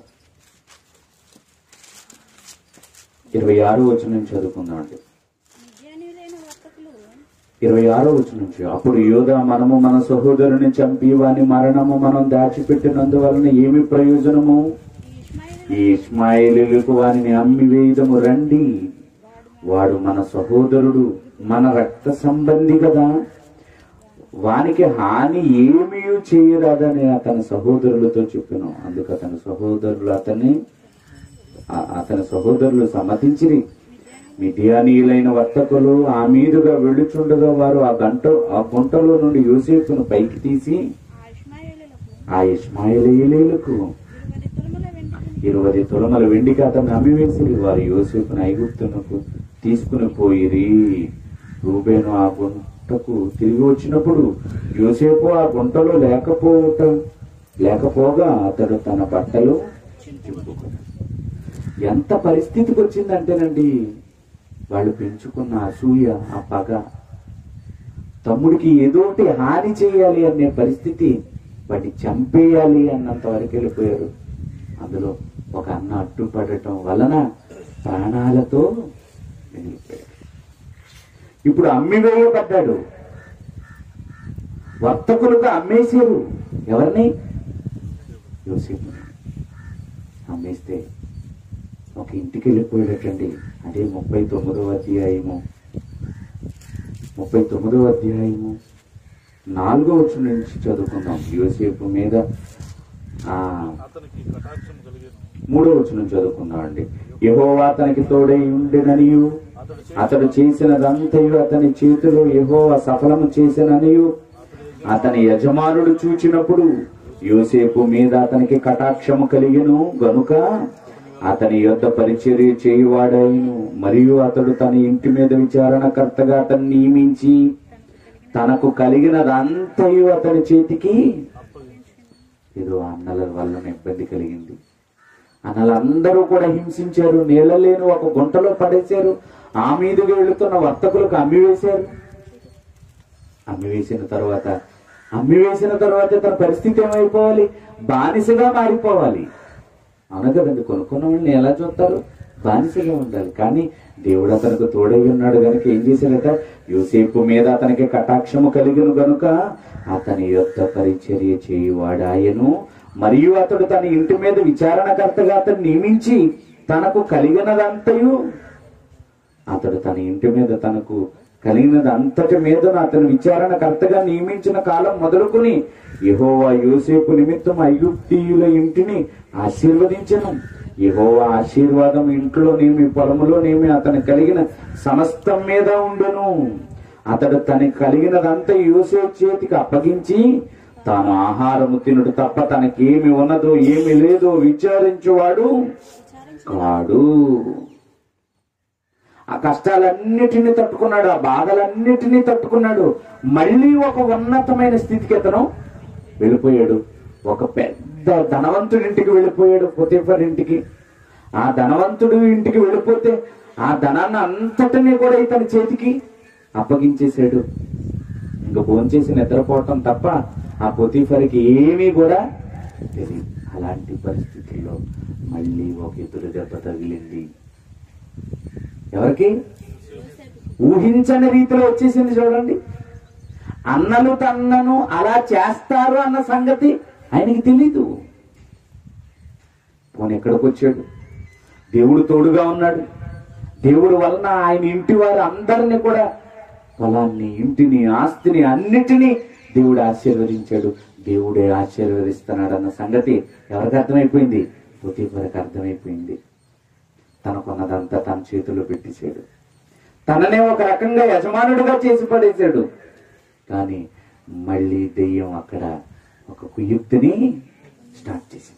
ఇరవై ఆరు వచ్చిన చదువుకుందాం అండి నిజానులైన వర్తకులు ఇరవై ఆరో వచ్చి నుంచి అప్పుడు యోధ మనము మన సహోదరుని చంపి వాని మరణము మనం దాచిపెట్టినందువలన ఏమి ప్రయోజనము ఈ ఇష్మాయిలు ఈ ఇస్మాయిలీలకు వారిని అమ్మి వేయదము రండి వాడు మన సహోదరుడు మన రక్త సంబంధి కదా వానికి హాని ఏమీ చేయరాదని అతని సహోదరులతో చెప్పాను అందుకు అతని సహోదరులు అతన్ని ఆ- అతని సహోదరులు సమ్మతించిరి మిథియానీయులైన వర్తకులు ఆ మీదుగా వెళ్ళుచుండగా వారు ఆ గంట ఆ గుంటలో నుండి యోసేపును పైకి తీసి ఆ ఇష్మాయిలకు ఆ ఇస్మాయిలీలకు ఇరవై తులముల వెండి ఇరవై తులమల వెండికి అతన్ని అమ్మివేసి వారు యోసేపును ఐగుప్తునకు తీసుకుని పోయిరి రూబేను ఆ గుంటకు తిరిగి వచ్చినప్పుడు యోసేపు ఆ గుంటలో లేకపోవట లేకపోగా అతడు తన బట్టలు చింపుకున్నాడు ఎంత పరిస్థితికి వచ్చిందంటేనండి వాళ్ళు పెంచుకున్న అసూయ ఆ పగ తమ్ముడికి ఏదోటి హాని చేయాలి అనే పరిస్థితి వాడిని చంపేయాలి అన్నంత వరకు వెళ్ళిపోయారు అందులో ఒక అన్న అడ్డుపడటం వలన ప్రాణాలతో మిగిలిపోయాడు ఇప్పుడు అమ్మివేయబడ్డాడు వర్తకులుగా అమ్మేశారు ఎవరిని యోసేపుని అమ్మేస్తే ఒక ఇంటికి వెళ్ళిపోయాడటండి అదే ముప్పై తొమ్మిదవ అధ్యాయము ముప్పై తొమ్మిదవ అధ్యాయము నాలుగో వచ్చిన నుంచి చదువుకుందాం యోసేపు మీద ఆ అతనికి కటాక్షం కలిగేను మూడో వచ్చిన చదువుకుందాం అండి యహోవా అతనికి తోడై ఉండెననియు అతడు చేసినదంతయు అతని చేతిలో యహోవా సఫలము చేసిననియు అతని యజమానుడు చూచినప్పుడు యోసేపు మీద అతనికి కటాక్షము కలిగెను గనుక అతని యొద్ద పరిచర్య చేయువాడైను మరియు అతడు తన ఇంటి మీద విచారణకర్తగా అతన్ని నియమించి తనకు కలిగినదంతయు అతని చేతికి ఏదో అన్నల వలన ఇబ్బంది కలిగింది అన్నలందరూ కూడా హింసించారు నీళ్ళ లేని ఒక గుంటలో పడేశారు ఆ మీదుగా వెళుతున్న వర్తకులకు అమ్మివేశారు అమ్మివేసిన తర్వాత అమ్మివేసిన తర్వాత తన పరిస్థితి ఏమైపోవాలి బానిసగా మారిపోవాలి అవును కదండి కొనుక్కున్న వాళ్ళని ఎలా చూస్తారు బానిసగా ఉండాలి కానీ దేవుడు అతనికి తోడై ఉన్నాడు గనుక ఏం చేశాడట యోసేపు మీద అతనికి కటాక్షము కలిగిన గనుక అతని యొక్క పరిచర్య చేయువాడాయను మరియు అతడు తన ఇంటి మీద విచారణకర్తగా అతను నియమించి తనకు కలిగినదంతయు అతడు తన ఇంటి మీద తనకు కలిగినది అంతటి మీద అతను విచారణకర్తగా నియమించిన కాలం మొదలుకొని యెహోవా యోసేపు నిమిత్తం ఐగుప్తీయుల ఇంటిని ఆశీర్వదించను యెహోవా ఆశీర్వాదం ఇంట్లోనేమి పొలములోనేమి అతను కలిగిన సమస్తం మీద ఉండును అతడు తనకి కలిగినదంతా యోసేపు చేతికి అప్పగించి తాను ఆహారము తినుడు తప్ప తనకేమి ఉన్నదో ఏమి లేదో విచారించువాడు కాడు ఆ కష్టాలన్నిటినీ తట్టుకున్నాడు ఆ బాధలన్నిటినీ తట్టుకున్నాడు మళ్ళీ ఒక ఉన్నతమైన స్థితికి అతను వెళ్ళిపోయాడు ఒక పెద్ద ధనవంతుడి ఇంటికి వెళ్ళిపోయాడు పొతిఫర్ ఇంటికి ఆ ధనవంతుడు ఇంటికి వెళ్ళిపోతే ఆ ధనాన్ని అంతటినీ కూడా ఇతని చేతికి అప్పగించేశాడు ఇంకా భోంచేసి నిద్రపోవటం తప్ప ఆ పొతిఫర్కి ఏమీ కూడా తెలియదు అలాంటి పరిస్థితుల్లో మళ్ళీ ఒక ఎదురు దెబ్బ తగిలింది ఎవరికి ఊహించని రీతిలో వచ్చేసింది చూడండి అన్నలు తన్నను అలా చేస్తారు అన్న సంగతి ఆయనకి తెలీదు పోనీ ఎక్కడికి వచ్చాడు దేవుడు తోడుగా ఉన్నాడు దేవుడు వలన ఆయన ఇంటి వారు అందరిని కూడా పొలాన్ని ఇంటిని ఆస్తిని అన్నిటినీ దేవుడు ఆశీర్వదించాడు దేవుడే ఆశీర్వదిస్తున్నాడన్న సంగతి ఎవరికి అర్థమైపోయింది పొతీఫరకు అర్థమైపోయింది తనకున్నదంతా తన చేతిలో పెట్టేశాడు తననే ఒక రకంగా యజమానుడిగా చేసి పడేశాడు కానీ మళ్ళీ దెయ్యం అక్కడ ఒక కుయుక్తిని స్టార్ట్ చేసింది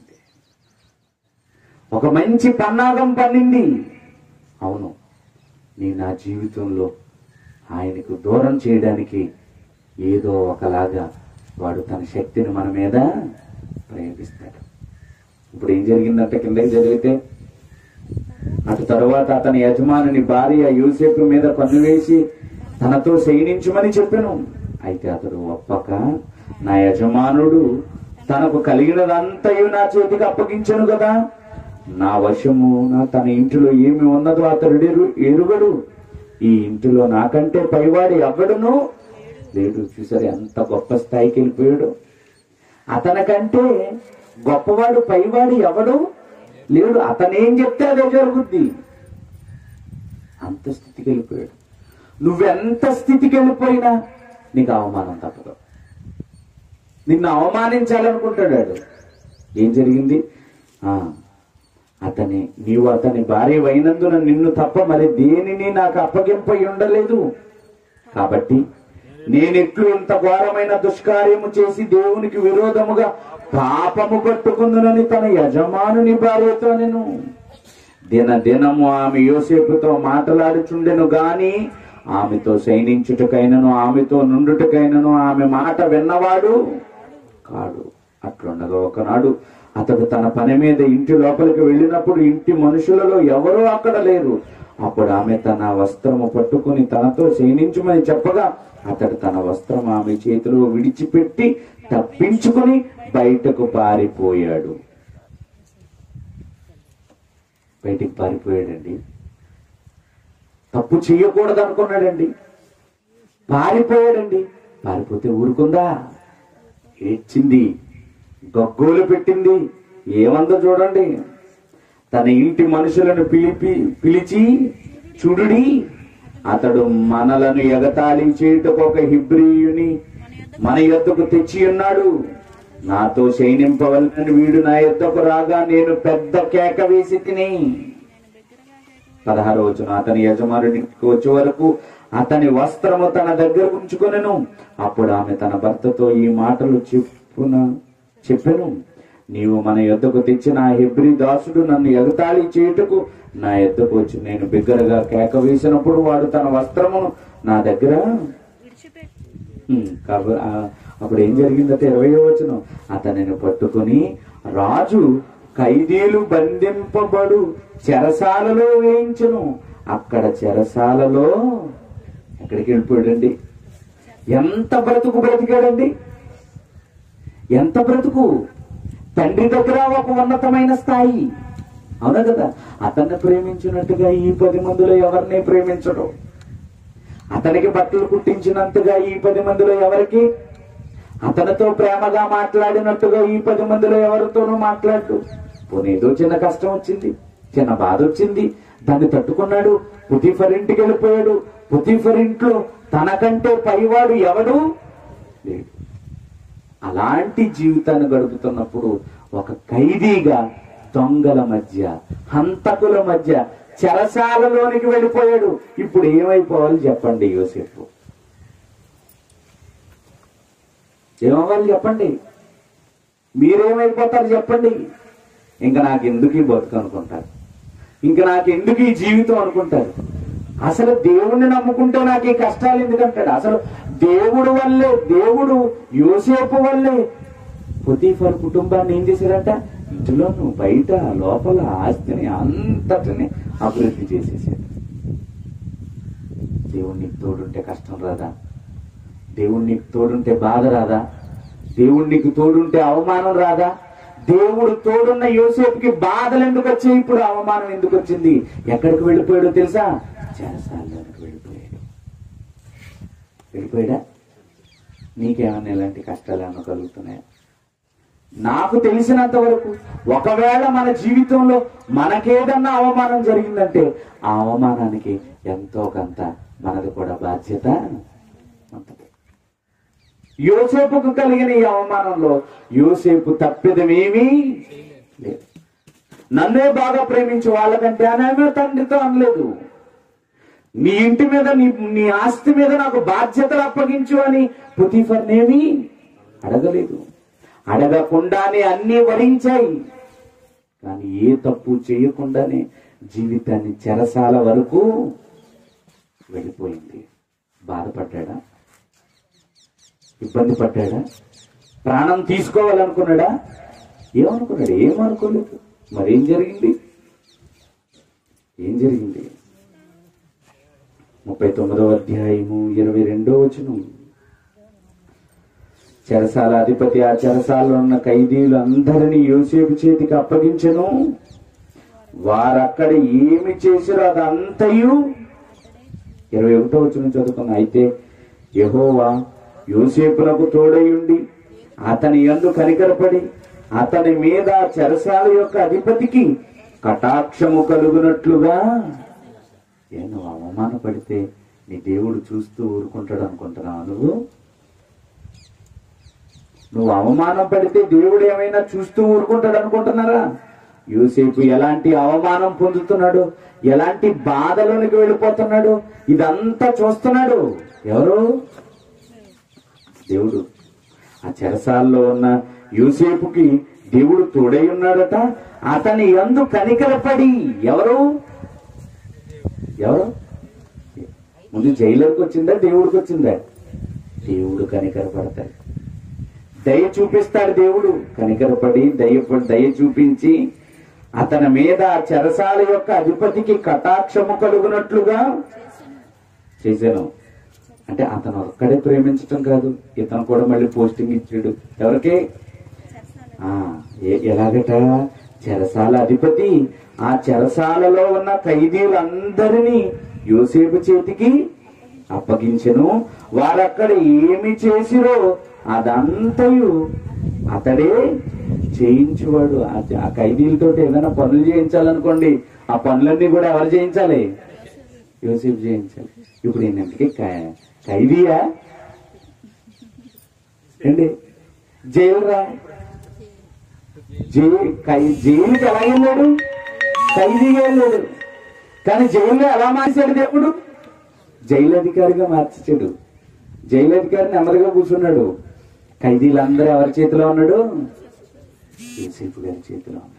ఒక మంచి పన్నాగం పన్నింది అవును నీ నా జీవితంలో ఆయనకు దూరం చేయడానికి ఏదో ఒకలాగా వాడు తన శక్తిని మన మీద ప్రయోగిస్తాడు ఇప్పుడు ఏం జరిగిందంటే కిందకి చదివితే అటు తరువాత అతని యజమానుని భార్య యూసేపు మీద కన్నువేసి తనతో శయనించమని చెప్పాను అయితే అతడు ఒప్పక నా యజమానుడు తనకు కలిగినదంతయు నా చేతికి అప్పగించను కదా నా వశము నా తన ఇంటిలో ఏమి ఉన్నదో అతడు ఎరు- ఎరుగడు ఈ ఇంటిలో నాకంటే పైవాడి ఎవడును లేడు చూసారు ఎంత గొప్ప స్థాయికి వెళ్ళిపోయాడు అతనికంటే గొప్పవాడు పైవాడు ఎవడు లేడు అతనేం చెప్తే అదే జరుగుద్ది అంత స్థితికి వెళ్ళిపోయాడు నువ్వెంత స్థితికి వెళ్ళిపోయినా నీకు అవమానం తప్పదు నిన్ను అవమానించాలనుకుంటాడు వాడు. ఏం జరిగింది ఆ అతని నీవు అతని భార్య అయినందున నిన్ను తప్ప మరి దేనిని నాకు అప్పగింపై ఉండలేదు కాబట్టి నేనెట్లు ఇంత ఘోరమైన దుష్కార్యము చేసి దేవునికి విరోధముగా పాపము కట్టుకుందునని తన యజమానుని భార్యతో నేను దిన దినము ఆమె యోసేపుతో మాట్లాడుచుండెను గాని ఆమెతో సైనించుటకైనను ఆమెతో నుండుటకైనను ఆమె మాట విన్నవాడు కాడు అట్లుండగా ఒకనాడు అతడు తన పని మీద ఇంటి లోపలికి వెళ్ళినప్పుడు ఇంటి మనుషులలో ఎవరూ అక్కడ లేరు అప్పుడు ఆమె తన వస్త్రము పట్టుకుని తనతో శయనించమని చెప్పగా అతడు తన వస్త్రం ఆమె చేతిలో విడిచిపెట్టి తప్పించుకుని బయటకు పారిపోయాడు బయటికి పారిపోయాడండి తప్పు చేయకూడదు అనుకున్నాడండి పారిపోయాడండి పారిపోతే ఊరుకుందా ఏడ్చింది గగ్గోలు పెట్టింది ఏమందో చూడండి తన ఇంటి మనుషులను పిలిపి పిలిచి చూడుడి అతడు మనలను ఎగతాళి చేయుటకు ఒక హిబ్రియుని మన యొద్దకు తెచ్చి ఉన్నాడు నాతో శయనింపవలనని వీడు నా యొద్దకు రాగా నేను పెద్ద కేక వేసి తిని పదహారు వచ్చిన అతని యజమానుడికి వచ్చే వరకు అతని వస్త్రము తన దగ్గర ఉంచుకొనెను అప్పుడు ఆమె తన భర్తతో ఈ మాటలు చెప్పున చెప్పెను నీవు మన యొద్దకు తెచ్చిన ఆ హెబ్రి దాసుడు నన్ను ఎగతాళి చేయుటకు నా యొద్దకు వచ్చి నేను బిగ్గరగా కేక వేసినప్పుడు వాడు తన వస్త్రమును నా దగ్గర విడిచిపెట్టి ఉమ్, కాబ- ఆ, అప్పుడు ఏం జరిగిందంటే ఇరవై వచనం అతనిని పట్టుకొని రాజు ఖైదీలు బంధింపబడు చెరసాలలో వేయించును అక్కడ చెరసాలలో ఎక్కడికి వెళ్ళిపోయాడండి ఎంత బ్రతుకు బ్రతికాడండి ఎంత బ్రతుకు తండ్రి దగ్గర ఒక ఉన్నతమైన స్థాయి అవునా కదా అతన్ని ప్రేమించినట్టుగా ఈ పది మందిలో ఎవరిని ప్రేమించడం అతనికి బట్టలు కుట్టించినంతగా ఈ పది మందిలో ఎవరికి అతనితో ప్రేమగా మాట్లాడినట్టుగా ఈ పది మందిలో ఎవరితోనూ మాట్లాడు పోనీ ఏదో చిన్న కష్టం వచ్చింది చిన్న బాధ వచ్చింది దాన్ని తట్టుకున్నాడు పుతిఫర్ ఇంటికి వెళ్ళిపోయాడు పుతిఫర్ ఇంట్లో తనకంటే పైవాడు ఎవడు లేడు అలాంటి జీవితాన్ని గడుపుతున్నప్పుడు ఒక ఖైదీగా దొంగల మధ్య హంతకుల మధ్య చెరసాలలోనికి వెళ్ళిపోయాడు ఇప్పుడు ఏమైపోవాలి చెప్పండి యోసేపు ఏమవ్వాలి చెప్పండి మీరేమైపోతారు చెప్పండి ఇంకా నాకు ఎందుకు ఈ బతుకు అనుకుంటారు ఇంకా నాకు ఎందుకు ఈ జీవితం అనుకుంటారు అసలు దేవుణ్ణి నమ్ముకుంటే నాకు ఈ కష్టాలు ఎందుకంటాడు అసలు దేవుడు వల్లే దేవుడు యోసేపు వల్లే పొతీఫర్ కుటుంబాన్ని ఏం చేశాడంట ఇంటిలోను బయట లోపల ఆస్తిని అంతటిని అభివృద్ధి చేసేసాడు దేవుడు నీకు తోడుంటే కష్టం రాదా దేవుడు నీకు తోడుంటే బాధ రాదా దేవుడు నీకు తోడుంటే అవమానం రాదా దేవుడు తోడున్న యోసేపుకి బాధలు ఎందుకు వచ్చాయి ఇప్పుడు అవమానం ఎందుకు వచ్చింది ఎక్కడికి వెళ్ళిపోయాడో తెలుసా చెరసాల్లోనికి వెళ్ళిపోయాడు వెళ్ళిపోయాడా నీకేమన్నా ఇలాంటి కష్టాలు ఏమన్నా కలుగుతున్నాయా నాకు తెలిసినంత వరకు ఒకవేళ మన జీవితంలో మనకేదన్నా అవమానం జరిగిందంటే ఆ అవమానానికి ఎంతో కొంత మనది కూడా బాధ్యత ఉంటుంది యోసేపుకు కలిగిన ఈ అవమానంలో యోసేపు తప్పిదమేమీ లేదు నన్నే బాగా ప్రేమించు వాళ్ళకంటే అనేమే తండ్రితో అనలేదు నీ ఇంటి మీద నీ నీ ఆస్తి మీద నాకు బాధ్యతలు అప్పగించు అని పుతిఫర్నేమి అడగలేదు అడగకుండానే అన్నీ వరించాయి కానీ ఏ తప్పు చేయకుండానే జీవితాన్ని చెరసాల వరకు వెళ్ళిపోయింది బాధపడ్డాడా ఇబ్బంది పడ్డాడా ప్రాణం తీసుకోవాలనుకున్నాడా ఏమనుకున్నాడు ఏమనుకోలేదు మరేం జరిగింది ఏం జరిగింది ముప్పై తొమ్మిదవ అధ్యాయము ఇరవై రెండో వచనం చెరసాల అధిపతి ఆ చెరసాలలో ఉన్న ఖైదీలు అందరినీ యోసేపు చేతికి అప్పగించెను వారక్కడ ఏమి చేసిరో అదంతయు ఇరవై ఒకటో వచ్చిన చదువుకున్నా అయితే యహోవా యోసేపునకు తోడయుండి అతని యందు కనికరపడి అతని మీద చెరసాల యొక్క అధిపతికి కటాక్షము కలుగునట్లుగా ఏ నువ్వు అవమానపడితే నీ దేవుడు చూస్తూ ఊరుకుంటాడు అనుకుంటున్నావు నువ్వు నువ్వు అవమానం పడితే దేవుడు ఏమైనా చూస్తూ ఊరుకుంటాడు అనుకుంటున్నారా యూసేపు ఎలాంటి అవమానం పొందుతున్నాడు ఎలాంటి బాధలోనికి వెళ్ళిపోతున్నాడు ఇదంతా చూస్తున్నాడు ఎవరు దేవుడు ఆ చెరసాల్లో ఉన్న యూసేపుకి దేవుడు తోడై ఉన్నాడట అతని ఎందు కనికరపడి ఎవరు ఎవరు ముందు జైలుకి వచ్చిందా దేవుడికి వచ్చిందా దేవుడు కనికరపడతాడు దయ చూపిస్తాడు దేవుడు కనికరపడి దయ దయ చూపించి అతని మీద ఆ చెరసాల యొక్క అధిపతికి కటాక్షము కలుగునట్లుగా చేశాను అంటే అతను ఒక్కడే ప్రేమించటం కాదు ఇతను కూడా మళ్ళీ పోస్టింగ్ ఇచ్చాడు ఎవరికి ఆ ఏ- ఎలాగట చెరసాల అధిపతి ఆ చెరసాలలో ఉన్న ఖైదీలందరినీ యోసేపు చేతికి అప్పగించెను వారక్కడ ఏమి చేసిరో అదంతయు అతడే చేయించువాడు ఆ- ఆ ఖైదీలతో ఏదైనా పనులు చేయించాలనుకోండి ఆ పనులన్నీ కూడా ఎవరు చేయించాలి యోసేపు చేయించాలి ఇప్పుడు ఏంటంటే ఖైదీయా ఏంటి జైలు రా జైలు ఖై- జైలుకి ఎలా వెళ్ళాడు ఖైదీగా వెళ్ళాడు కానీ జైల్లో ఎలా మార్చాడు దేవుడు జైలు అధికారిగా మార్చాడు జైలు అధికారి నెమ్మదిగా కూర్చున్నాడు ఖైదీలందరూ ఎవరి చేతిలో ఉన్నాడు యూసేపు గారి చేతిలో ఉన్నాడు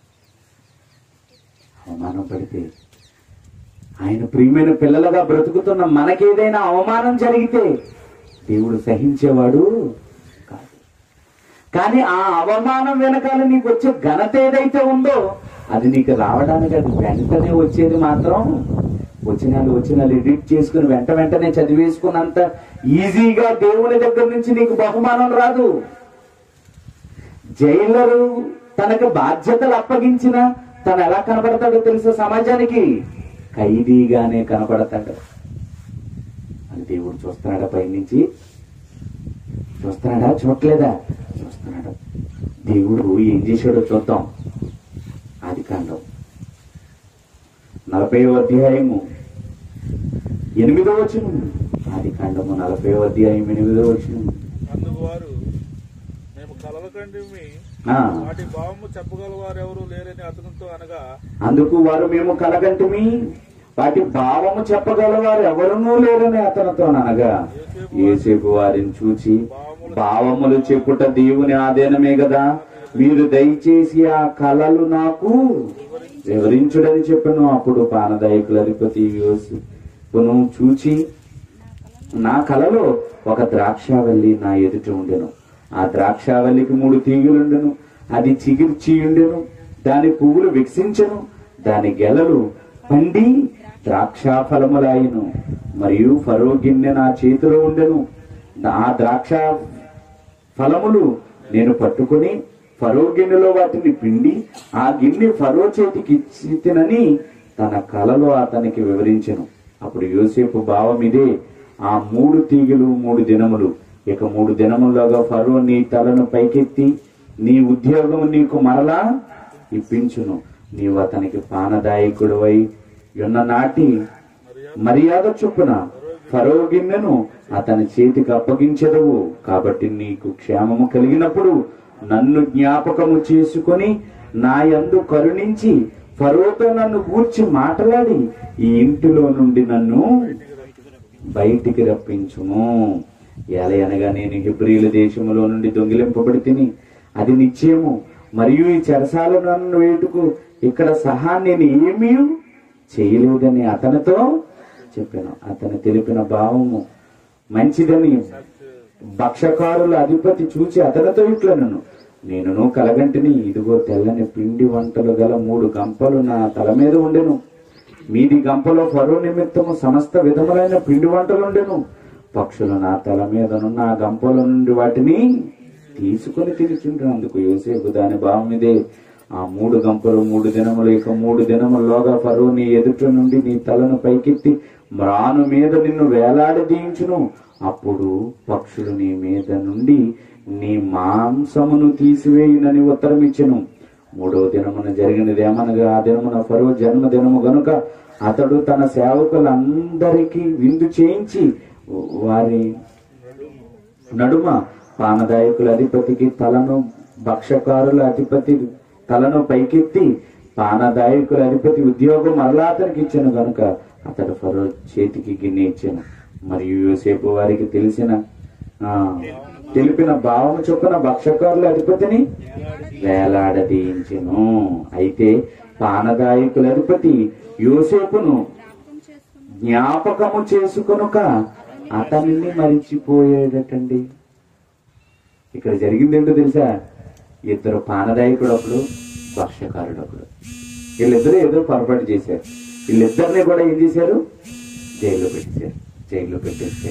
అవమానం పడితే ఆయన ప్రియమైన పిల్లలుగా బ్రతుకుతున్న మనకేదైనా అవమానం జరిగితే దేవుడు సహించేవాడు కాదు కానీ ఆ అవమానం వెనకాల నీకు వచ్చే ఘనత ఏదైతే ఉందో అది నీకు రావడానికి అది వెంటనే వచ్చేది మాత్రం వచ్చినాలు వచ్చినాలు ఎడిట్ చేసుకుని వెంట వెంటనే చదివేసుకున్నంత ఈజీగా దేవుని దగ్గర నుంచి నీకు బహుమానం రాదు జైలరు తనకు బాధ్యతలు అప్పగించిన తను ఎలా కనబడతాడో తెలుసా సమాజానికి ఖైదీగానే కనబడతాడు అని దేవుడు చూస్తున్నాడా పైనుంచి చూస్తున్నాడా చూడలేదా చూస్తున్నాడు దేవుడు ఏం చేశాడో చూద్దాం ఆది కాండం నలభై అధ్యాయము ఎనిమిదో వచనం ఆది కాండము నలభై అధ్యాయం ఎనిమిదో వచనం అందుకు వారు మేము కలల కంటే ఆ, వాటి భావము చెప్పగలవారు ఎవరు లేరని అతనితో అనగా అందుకు వారు మేము కలగంటిమి వాటి భావము చెప్పగలవారు ఎవరునూ లేరని అతనితో అనగా ఏసేపు వారిని చూచి భావములు చెప్పుట దేవుని ఆధీనమే కదా మీరు దయచేసి ఆ కళలు నాకు వివరించుడని చెప్పను అప్పుడు పానదాయకుల అధిపతి యోసేపును చూచి నా కలలో ఒక ద్రాక్షావల్లి నా ఎదుట ఉండెను ఆ ద్రాక్షావల్లికి మూడు తీగలుండెను అది చిగిర్చి ఉండెను దాని పువ్వులు వికసించెను దాని గెలలు పండి ద్రాక్షా ఫలములాయను మరియు ఫరో గిన్నె నా చేతిలో ఉండెను ఆ ద్రాక్ష ఫలములు నేను పట్టుకొని ఫరో గిన్నెలో వాటిని పిండి ఆ గిన్నె ఫరో చేతికి ఇచ్చితినని తన కలలో అతనికి వివరించెను అప్పుడు యోసేపు భావం ఇదే ఆ మూడు తీగలు మూడు దినములు ఇక మూడు దినముల్లోగా ఫరో నీ తలను పైకెత్తి నీ ఉద్యోగం నీకు మరలా ఇప్పించును నీవు అతనికి పానదాయకుడివై ఉన్న నాటి మర్యాద చొప్పున ఫరో గిన్నెను అతని చేతికి అప్పగించెదవు కాబట్టి నీకు క్షేమము కలిగినప్పుడు నన్ను జ్ఞాపకము చేసుకొని నా యందు కరుణించి ఫరోతో నన్ను గూర్చి మాట్లాడి ఈ ఇంటిలో నుండి నన్ను బయటికి రప్పించుము ఎలయనగా నేను హిబ్రీల దేశములో నుండి దొంగిలింపబడి తిని అది నిశ్చయము మరియు ఈ చెరసాల నన్ను వేటుకు ఇక్కడ సహా నేను ఏమీ చేయలేదని అతనితో చెప్పాను అతను తెలిపిన భావము మంచిదని భక్షకారుల అధిపతి చూచి అతనితో ఇట్లనను నేనును కలగంటిని ఇదిగో తెల్లని పిండి వంటలు గల మూడు గంపలు నా తల మీద ఉండెను మీది గంపలో ఫరో నిమిత్తము సమస్త విధములైన పిండి వంటలుండెను పక్షులు నా తల మీదను నా గంపల నుండి వాటిని తీసుకొని తినిచుండ్రు అందుకు యోసేపు దాని భావం ఇదే ఆ మూడు గంపలు మూడు దినములు ఇక మూడు దినముల్లోగా ఫరో నీ ఎదుట నుండి నీ తలను పైకెత్తి మ్రాను మీద నిన్ను వేలాడదీయించును అప్పుడు పక్షులు నీ మీద నుండి నీ మాంసమును తీసివేయునని ఉత్తరం ఇచ్చెను మూడవ దినమున జరిగినదేమనగా ఆ దినమున ఫరో జన్మదినము గనుక అతడు తన సేవకులందరికీ విందు చేయించి వారి నడుమ పానదాయకుల అధిపతికి తలను భక్షకారుల అధిపతి తలను పైకెత్తి పానదాయకుల అధిపతి ఉద్యోగం మరలా అతనికి ఇచ్చాను గనుక అతడు ఫరో చేతికి గిన్నె ఇచ్చాను మరియు యోసేపు వారికి తెలిసిన ఆ, తెలిపిన భావము చొప్పున భక్షకారుల అధిపతిని వేలాడదీయించెను అయితే పానదాయకుల అధిపతి యోసేపును జ్ఞాపకం చేసుకుని జ్ఞాపకము చేసుకొనుక అతనిని మరిచిపోయాడటండి ఇక్కడ జరిగింది ఏంటో తెలుసా ఇద్దరు పానదాయకుడు ఒకడు భక్ష్యకారుడు ఒకడు వీళ్ళిద్దరూ ఏదో పొరపాటు చేశారు వీళ్ళిద్దరిని కూడా ఏం చేశారు జైల్లో పెట్టేశారు జైల్లో పెట్టేస్తే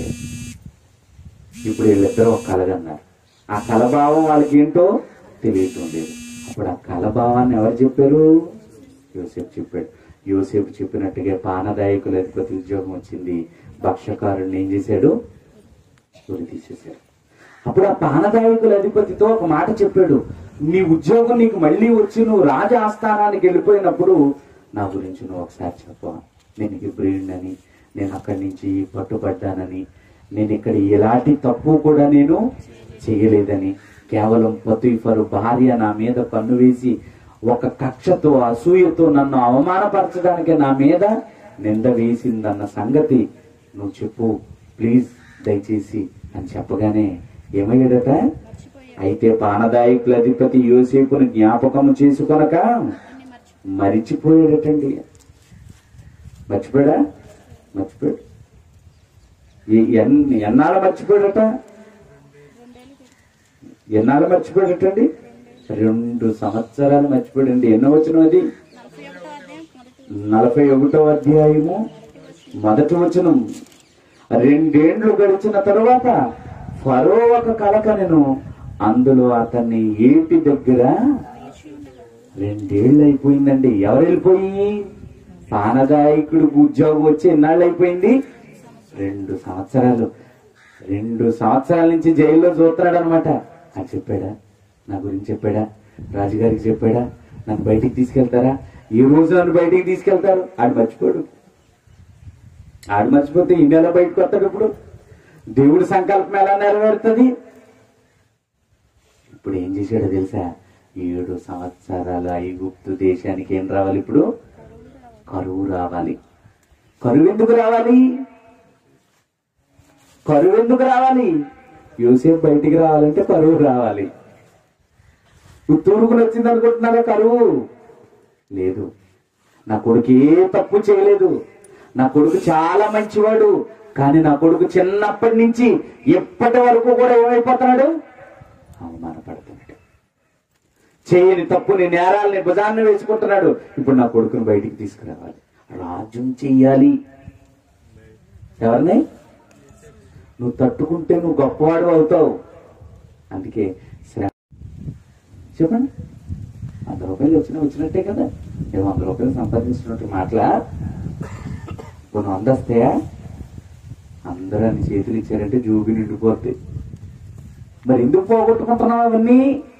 ఇప్పుడు వీళ్ళిద్దరూ ఒక కలగన్నారు ఆ కలభావం వాళ్ళకి ఏంటో తెలియటం లేదు అప్పుడు ఆ కలభావాన్ని ఎవరు చెప్పారు యోసేపు చెప్పాడు యోసేపు చెప్పినట్టుగా పానదాయకుల అధిపతి ఉద్యోగం వచ్చింది భక్ష్యకారుడిని ఏం చేశాడు ఉరి తీసేశాడు అప్పుడు ఆ పానదాయకుల అధిపతితో ఒక మాట చెప్పాడు నీ ఉద్యోగం నీకు మళ్ళీ వచ్చి నువ్వు రాజ ఆస్థానానికి వెళ్ళిపోయినప్పుడు నా గురించి నువ్వు ఒకసారి చెప్పవా నేను హిబ్రియుడినని నేను అక్కడి నుంచి పట్టుబడ్డానని నేను ఇక్కడ ఎలాంటి తప్పు కూడా నేను చేయలేదని కేవలం పతీఫరు భార్య నా మీద కన్ను వేసి ఒక కక్షతో అసూయతో నన్ను అవమానపరచడానికి నా మీద నింద వేసిందన్న సంగతి నువ్వు చెప్పు ప్లీజ్ దయచేసి అని చెప్పగానే ఏమయ్యాడట మర్చిపోయాడు అయితే పానదాయకుల అధిపతి యోసేపును జ్ఞాపకము చేసుకొనక అన్ని మర్చిపోయాడు మరిచిపోయాడటండి మర్చిపోయాడా మర్చిపోయాడు ఈ- ఎన్- ఎన్నాళ్ళు మర్చిపోయాడట రెండేళ్ళు పెట్టి ఎన్నాళ్ళు మర్చిపోయాడటండి రెండు సంవత్సరాలు మర్చిపోయాడండి ఎన్నో వచ్చిన అది నలభై ఒకటో నలభై ఒకటో అధ్యాయం మొదటి అధ్యాయము మొదటి వచనం రెండేండ్లు గడిచిన తరువాత ఫరో ఒక కలకనెను అందులో అతన్ని ఏటి దగ్గర రెండేళ్ళు అయిపోయిందండి ఎవరు వెళ్ళిపోయి పానదాయకుడికి ఉద్యోగం వచ్చి ఎన్నాళ్ళు అయిపోయింది రెండు సంవత్సరాలు రెండు సంవత్సరాల నుంచి జైల్లో చూస్తున్నాడు అనమాట అది చెప్పాడా నా గురించి చెప్పాడా రాజుగారికి చెప్పాడా నన్ను బయటికి తీసుకెళ్తారా ఈ రోజు నన్ను బయటికి తీసుకెళ్తారు ఆడు మర్చిపోడు ఆడు మర్చిపోతే ఇండియాలో బయటకు వస్తాడు ఇప్పుడు దేవుడి సంకల్పం ఎలా నెరవేరుతుంది ఇప్పుడు ఏం చేశాడో తెలుసా ఏడు సంవత్సరాలు ఐగుప్తు దేశానికి ఏం రావాలి ఇప్పుడు కరువు రావాలి కరువు ఎందుకు రావాలి కరువు ఎందుకు రావాలి యూసేఫ్ బయటికి రావాలంటే కరువు రావాలి తూరుకుని వచ్చింది అనుకుంటున్నారా కరువు లేదు నా కొడుకు ఏ తప్పు చేయలేదు నా కొడుకు చాలా మంచివాడు కానీ నా కొడుకు చిన్నప్పటి నుంచి ఎప్పటి వరకు కూడా ఏమైపోతున్నాడు అవమానపడుతున్నాడు చేయని తప్పుని నేరాలని భుజాన్ని వేసుకుంటున్నాడు ఇప్పుడు నా కొడుకుని బయటికి తీసుకురావాలి రాజ్యం చెయ్యాలి ఎవరిని నువ్వు తట్టుకుంటే నువ్వు గొప్పవాడు అవుతావు అందుకే శ్రమ చెప్పండి వంద రూపాయలు వచ్చిన వచ్చినట్టే కదా నేను వంద రూపాయలు సంపాదించినట్టు మాటలా కొన్ని వంద వస్తాయా అందరూ అన్ని చేతులు ఇచ్చారంటే జూబి నిండిపోద్ది మరి ఎందుకు పోగొట్టుకుంటున్నాం అవన్నీ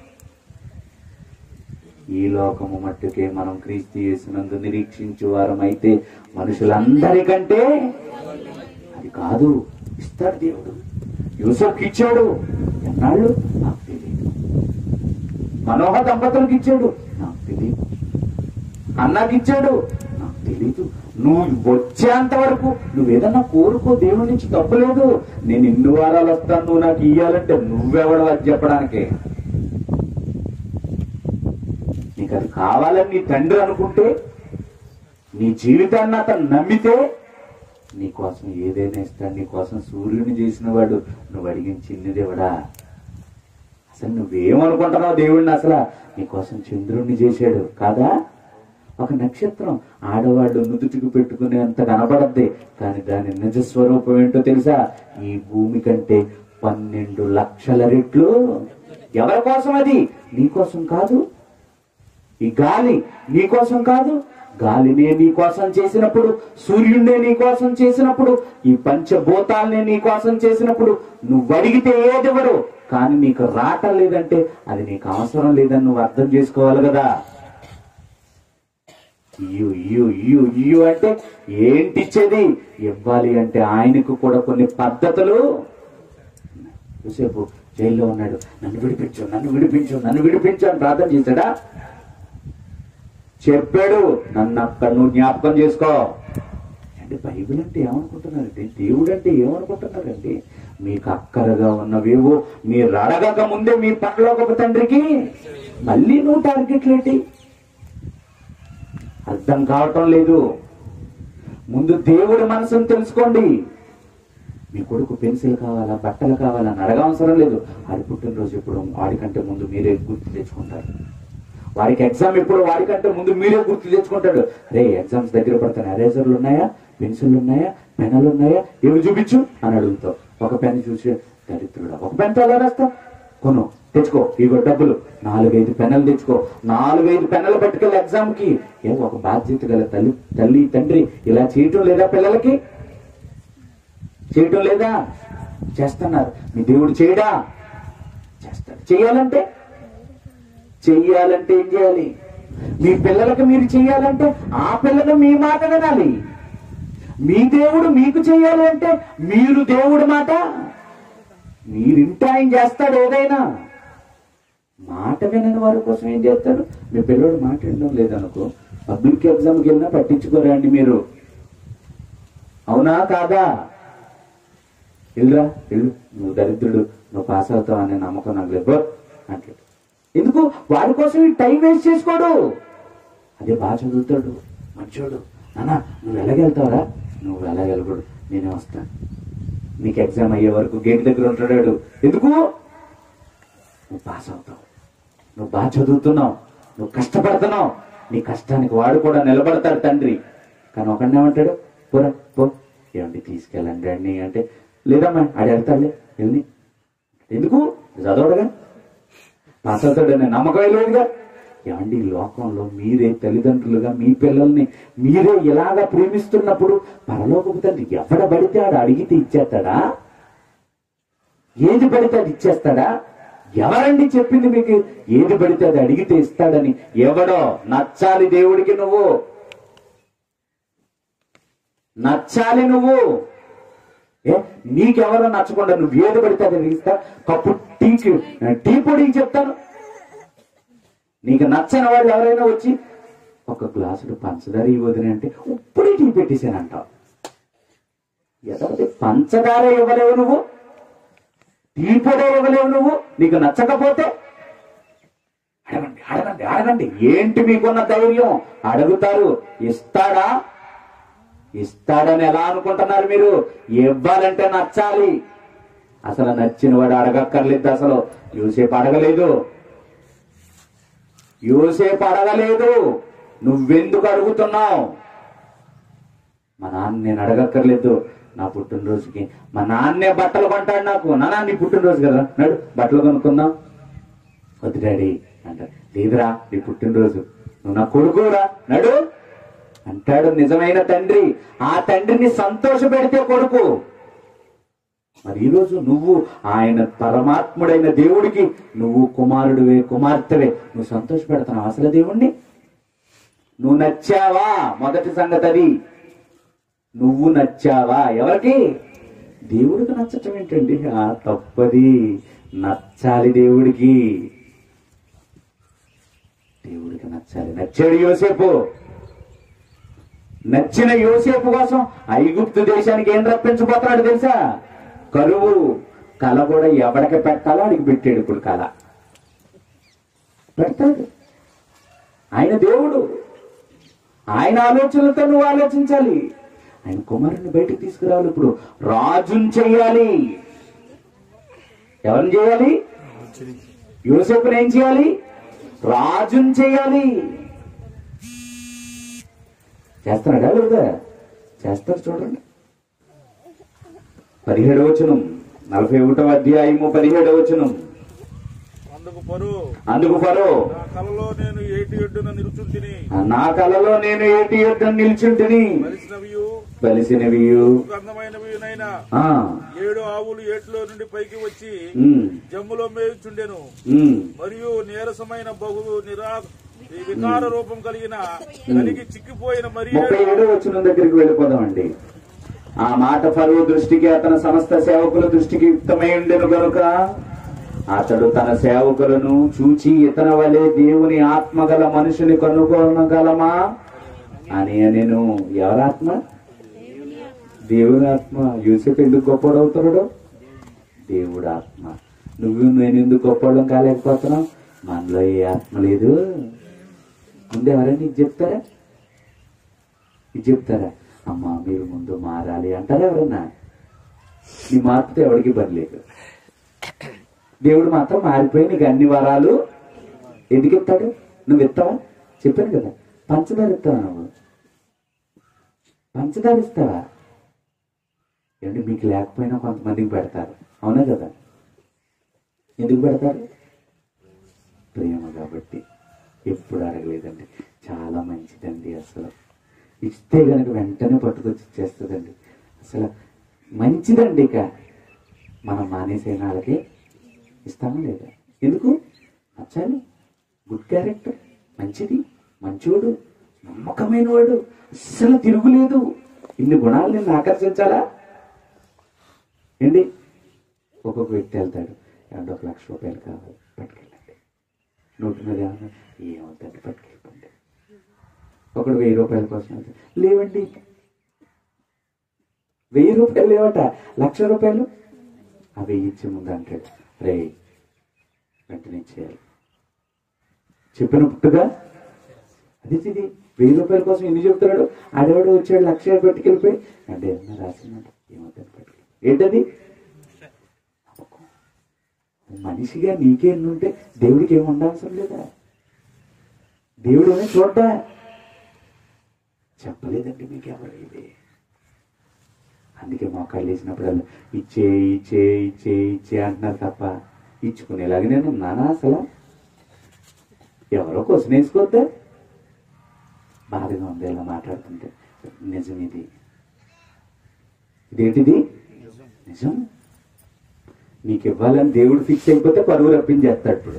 ఈ లోకము మట్టుకే మనం క్రీస్తు చేసినందు నిరీక్షించు వారం అయితే మనుషులందరికంటే అది కాదు ఇస్తాడు దేవుడు యూసఫ్కి ఇచ్చాడు ఎన్నాళ్ళు నాకు తెలియదు మనోహర దంపతులకు ఇచ్చాడు నాకు తెలియదు అన్నకి ఇచ్చాడు నాకు తెలీదు నువ్వు వచ్చేంత వరకు నువ్వేదన్నా కోరుకో దేవుడి నుంచి తప్పలేదు నేను ఇన్ని వారాలు వస్తాను నువ్వు నాకు ఇయ్యాలంటే నువ్వెవడో అది చెప్పడానికి నీకు అది కావాలని నీ తండ్రి అనుకుంటే నీ జీవితాన్ని అతను నమ్మితే నీ కోసం ఏదైనా ఇస్తాడు నీ కోసం సూర్యుని చేసిన వాడు నువ్వు అడిగిన చిన్నదేవడా అసలు నువ్వేమనుకుంటున్నావు దేవుడిని అసలు నీకోసం చంద్రుణ్ణి చేశాడు కాదా ఒక నక్షత్రం ఆడవాళ్ళు నుదుటికి పెట్టుకునేంత కనబడద్ది కానీ దాని నిజ స్వరూపం ఏంటో తెలుసా ఈ భూమి కంటే పన్నెండు లక్షల రెట్లు ఎవరి కోసం అది నీకోసం కాదు ఈ గాలి నీకోసం కాదు గాలినే నీ కోసం చేసినప్పుడు సూర్యుడినే నీ కోసం చేసినప్పుడు ఈ పంచభూతాలనే నీ కోసం చేసినప్పుడు నువ్వు అడిగితే ఏదివ్వడు కానీ నీకు రాట లేదంటే అది నీకు అవసరం లేదని నువ్వు అర్థం చేసుకోవాలి కదా ఇయ్యు ఇయ్యు ఇయ్యు ఇయ్యు అంటే ఏంటి ఇచ్చేది ఇవ్వాలి అంటే ఆయనకు కూడా కొన్ని పద్ధతులు యూసేపు జైల్లో ఉన్నాడు నన్ను విడిపించు నన్ను విడిపించు నన్ను విడిపించు అని ప్రార్థన చేశాడా చెప్పాడు నన్ను అక్కడ నువ్వు జ్ఞాపకం చేసుకో అంటే బైబిల్ అంటే ఏమనుకుంటున్నారండి దేవుడు అంటే ఏమనుకుంటున్నారండి మీకు అక్కరగా ఉన్నవేవో మీరు అడగక ముందే మీ పరలోకపు తండ్రికి మళ్ళీ నువ్వు టార్గెట్లేంటి అర్థం కావటం లేదు ముందు దేవుడి మనసును తెలుసుకోండి మీ కొడుకు పెన్సిల్ కావాలా బట్టలు కావాలా అని అడగవసరం లేదు వాడి పుట్టినరోజు ఎప్పుడు వాడికంటే ముందు మీరే గుర్తు తెచ్చుకుంటారు వాడికి ఎగ్జామ్ ఎప్పుడు వాడికంటే ముందు మీరే గుర్తు తెచ్చుకుంటాడు రే ఎగ్జామ్స్ దగ్గర పడతాను ఎరేజర్లు ఉన్నాయా పెన్సిల్ ఉన్నాయా పెన్నులు ఉన్నాయా ఏవి చూపించు అని అడుగుతావు ఒక పెన్ చూసి దరిద్రుడా ఒక పెన్తో ఎలా రాస్తా కొను తెచ్చుకో ఇగో డబ్బులు నాలుగైదు పెన్నులు తెచ్చుకో నాలుగైదు పెన్నులు పట్టుకెళ్ళి ఎగ్జామ్ కి ఏ ఒక బాధ్యత గల తల్లి తల్లి తండ్రి ఇలా చేయటం లేదా పిల్లలకి చేయటం లేదా చేస్తున్నారు మీ దేవుడు చేయడా చేస్తాడు చేయాలంటే చెయ్యాలంటే ఏం చేయాలి మీ పిల్లలకు మీరు చెయ్యాలంటే ఆ పిల్లలు మీ మాట వినాలి మీ దేవుడు మీకు చెయ్యాలి అంటే మీరు దేవుడు మాట మీరింటే ఆయన చేస్తాడు ఏదైనా మాట వినని వారి కోసం ఏం చేస్తాడు మీ పిల్లడు మాట వినడం లేదనుకో పబ్లిక్ ఎగ్జామ్కి వెళ్ళినా పట్టించుకోరండి మీరు అవునా కాదా వెళ్ళరా వెళ్ళు నువ్వు దరిద్రుడు నువ్వు పాస్ అవుతావు అనే నమ్మకం నాకు లేదు అంటే ఎందుకు వాడి కోసం ఈ టైం వేస్ట్ చేసుకోడు అదే బాగా చదువుతాడు మంచోడు నాన్న నువ్వు ఎలాగెళ్తావురా నువ్వు ఎలాగెళ్ళకూడదు నేనే వస్తాను నీకు ఎగ్జామ్ అయ్యే వరకు గేట్ దగ్గర ఉంటాడు ఎందుకు నువ్వు పాస్ అవుతావు నువ్వు బాగా చదువుతున్నావు నువ్వు కష్టపడుతున్నావు నీ కష్టానికి వాడు కూడా నిలబడతాడు తండ్రి కానీ ఒకడిని ఏమంటాడు పోరా పో ఏమండి తీసుకెళ్ళండి అండి అంటే లేదమ్మా ఆడు వెళ్తాడులే వెళ్ళి ఎందుకు చదవడుగా పాస్ అవుతాడనే నమ్మకమే లేదుగా ఏమండి ఈ లోకంలో మీరే తల్లిదండ్రులుగా మీ పిల్లల్ని మీరే ఇలాగా ప్రేమిస్తున్నప్పుడు పరలోకపు తండ్రి ఎవడ పడితే ఆడు అడిగితే ఇచ్చేస్తాడా ఏది పడితే అది ఇచ్చేస్తాడా ఎవరండి చెప్పింది మీకు ఏది పడితే అది అడిగితే ఇస్తాడని ఎవడో నచ్చాలి దేవుడికి నువ్వు నచ్చాలి నువ్వు ఏ నీకెవరో నచ్చకుండా నువ్వు ఏది పడితే అది అడిగిస్తా కప్పు టీకి టీ పొడికి చెప్తాను నీకు నచ్చని వాళ్ళు ఎవరైనా వచ్చి ఒక గ్లాసుడు పంచదార ఇవ్వదని అంటే ఇప్పుడే టీ పెట్టేశానంటావు ఎదవది పంచదార ఇవ్వలేవు నువ్వు టీ పొడి ఇవ్వలేవు నువ్వు నీకు నచ్చకపోతే అడగండి అడగండి అడగండి ఏంటి మీకున్న ధైర్యం అడుగుతారు ఇస్తాడా ఇస్తాడని ఎలా అనుకుంటున్నారు మీరు ఇవ్వాలంటే నచ్చాలి అసలు నచ్చిన వాడు అడగక్కర్లేదు అసలు యూసేపు అడగలేదు యూసేపు అడగలేదు నువ్వెందుకు అడుగుతున్నావు మా నాన్న నేను అడగక్కర్లేదు నా పుట్టినరోజుకి మా నాన్నే బట్టలు కొంటాడు నాకు నాన్న నీ పుట్టినరోజు కదా నడు బట్టలు కొనుక్కుందాం వద్దు డాడీ అంటాడు లేదురా నీ పుట్టినరోజు నువ్వు నా కొడుకురా నడు అంటాడు నిజమైన తండ్రి ఆ తండ్రిని సంతోష పెడితే కొడుకు మరి ఈరోజు నువ్వు ఆయన పరమాత్ముడైన దేవుడికి నువ్వు కుమారుడివే కుమార్తెవే నువ్వు సంతోష పెడుతున్నావు అసలు దేవుణ్ణి నువ్వు నచ్చావా మొదటి సంగతి అది నువ్వు నచ్చావా ఎవరికి దేవుడికి నచ్చటం ఏంటండి ఆ తప్పది నచ్చాలి దేవుడికి దేవుడికి నచ్చాలి నచ్చాడు యోసేపు నచ్చిన యోసేపు కోసం ఐగుప్తు దేశానికి ఏం రప్పించబోతున్నాడు తెలుసా కరువు కళ కూడా ఎవడికి పెట్టాలో అడిగి పెట్టాడు ఇప్పుడు కళ పెడతాడు ఆయన దేవుడు ఆయన ఆలోచనలతో నువ్వు ఆలోచించాలి ఆయన కుమారుని బయటికి తీసుకురావాలి ఇప్పుడు రాజుని చెయ్యాలి ఎవరిని చేయాలి యోసేపుని ఏం చేయాలి రాజుని చేయాలి చేస్తున్నాడా లేదా చేస్తారు చూడండి పదిహేడవ వచనం నలభై ఒకటవ అధ్యాయము పదిహేడవ వచనం అందుకు పరు అందుకు ఫరో నా కలలో నేను ఏటి ఎడ్డున నిలుచుంటిని నా కలలో నేను ఏటి యుద్ధం నిల్చుంటిని కలిసినవియు కలిసినవియు అందమైనవినైనా ఆ, ఏడు ఆవులు ఏటిలో నుండి పైకి వచ్చి ఉమ్, జమ్ములో మేయుచుండెను ఉమ్, మరియు నీరసమైన బహు నిరా ఈ వికార రూపం కలిగిన కలిగి చిక్కిపోయిన మరి ముప్పై ఏడో వచ్చిన దగ్గరికి వెళ్ళిపోదామండి ఆ మాట ఫరువు దృష్టికి అతని సమస్త సేవకుల దృష్టికి యుక్తమై ఉండెను గనుక అతడు తన సేవకులను చూచి ఇతని వలె దేవుని ఆత్మగల మనుషుని కనుగొనగలమా అని నేను ఎవరాత్మ దేవుని ఆత్మ యూసెఫ్ ఎందుకు గొప్పడవుతాడు దేవుడు ఆత్మ నువ్వు నేను ఎందుకు గొప్పవాళ్ళం కాలేకపోతున్నావు మనలో ఏ ఆత్మ లేదు ముందు ఎవరైనా ఇది చెప్తారా ఇది చెప్తారా అమ్మా మీరు ముందు మారాలి అంటారా ఎవరన్నా నీ మార్పుతో ఎవరికి పని లేదు దేవుడు మాత్రం మారిపోయి నీకు అన్ని వరాలు ఎందుకు ఇస్తాడు నువ్వు ఇస్తావా చెప్పాను కదా పంచదార ఇస్తావా నువ్వు పంచదార ఇస్తావా ఏమంటే మీకు లేకపోయినా కొంతమందికి పెడతారు అవునా కదా ఎందుకు పెడతారు ప్రేమ కాబట్టి ఎప్పుడు అడగలేదండి చాలా మంచిదండి అసలు ఇస్తే గనక వెంటనే పట్టుకొచ్చి ఇచ్చేస్తుందండి అసలు మంచిదండి ఇక మనం మానేసే వాళ్ళకి ఇస్తామా లేదా ఎందుకు నచ్చాలి గుడ్ క్యారెక్టర్ మంచిది మంచోడు నమ్మకమైన వాడు అస్సలు తిరుగులేదు ఇన్ని గుణాలు నిన్ను ఆకర్షించాలా ఏంటి ఒక్కొక్క వ్యక్తి వెళ్తాడు ఏమంటే ఒక లక్ష రూపాయలు కావాలి పట్టుకెళ్ళండి నోటి మీద ఏమన్నా ఏమవుతుంది పట్టుకెళ్ళిపోండి ఒకడు వెయ్యి రూపాయల కోసం వెళ్తాడు లేవండి వెయ్యి రూపాయలు లేవట లక్ష రూపాయలు ఆ వెయ్యి ఇచ్చే ముందు అంటాడు రే వెంటనే చేయాలి చెప్పిన పుట్టుగా అది ఇది వెయ్యి రూపాయల కోసం ఎన్ని చెప్తున్నాడు ఆడవాడు వచ్చాడు లక్ష పెట్టుకెళ్ళిపోయి అంటే ఏమన్నా రాసిందంట ఏమవుతుంది పట్టుకెళ్ళి ఏంటది నమ్మకం. మనిషిగా నీకే ఎన్ని ఉంటే దేవుడికి ఏమి ఉండాల్సిన లేదా దేవుడు ఏమీ చూడ్డా చెప్పలేదండి మీకు ఎవరు ఇది అందుకే మోకాళ్ళు వేసినప్పుడల్లా ఇచ్చే ఇచ్చే ఇచ్చే ఇచ్చే అంటున్నారు తప్ప ఇచ్చుకునేలాగా నేను ఉన్నానా అసలు ఎవరో క్వశ్చన్ వేసుకోవద్దా బాధగా ఉంది ఇలా మాట్లాడుతుంటే నిజం ఇది ఇదేంటిది నిజం నీకు ఇవ్వాలని దేవుడు ఫిక్స్ అయిపోతే పరువు రప్పించేస్తాడు ఇప్పుడు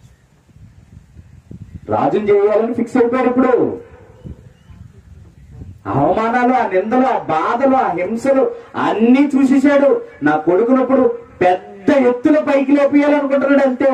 రాజుని చేయాలని ఫిక్స్ అయిపోయాడు ఇప్పుడు ఆ అవమానాలు ఆ నిందలు ఆ బాధలు ఆ హింసలు అన్ని చూసేశాడు నా కొడుకునప్పుడు పెద్ద ఎత్తుల పైకి లేపియాలనుకుంటున్నాడు అంతే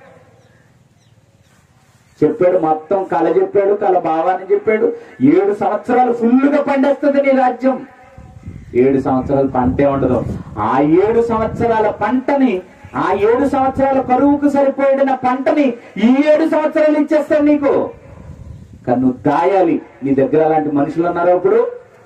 చెప్పాడు మొత్తం కళ చెప్పాడు కళ భావాన్ని చెప్పాడు ఏడు సంవత్సరాలు ఫుల్గా పండేస్తుంది నీ రాజ్యం ఏడు సంవత్సరాలు పంటే ఉండదు ఆ ఏడు సంవత్సరాల పంటని ఆ ఏడు సంవత్సరాల కరువుకు సరిపోయిన పంటని ఈ ఏడు సంవత్సరాలు ఇచ్చేస్తాడు నీకు కానీ నువ్వు దాయాలి నీ దగ్గర అలాంటి మనుషులు ఉన్నారా ఇప్పుడు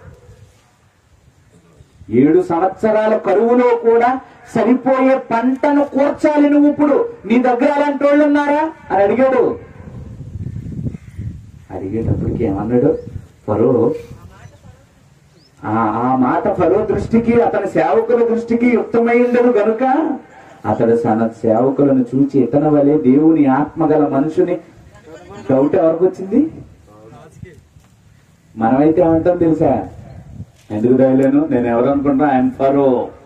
ఏడు సంవత్సరాల కరువులో కూడా సరిపోయే పంటను కూర్చాలి నువ్వు ఇప్పుడు నీ దగ్గర అలాంటి వాళ్ళు ఉన్నారా అని అడిగాడు అడిగేటప్పటికి ఏమన్నాడు ఫరో ఆ ఆ మాట ఫరో దృష్టికి అతని సేవకుల దృష్టికి యుక్తమైండను గనుక అతడు తన సేవకులను చూచి ఇతని వలె దేవుని ఆత్మగల మనుషుని డౌట్ ఎవరికి వచ్చింది మనమైతే ఏమంటాం తెలుసా ఎందుకు రాయలేను నేను ఎవరు అనుకుంటా ఆయన ఫరో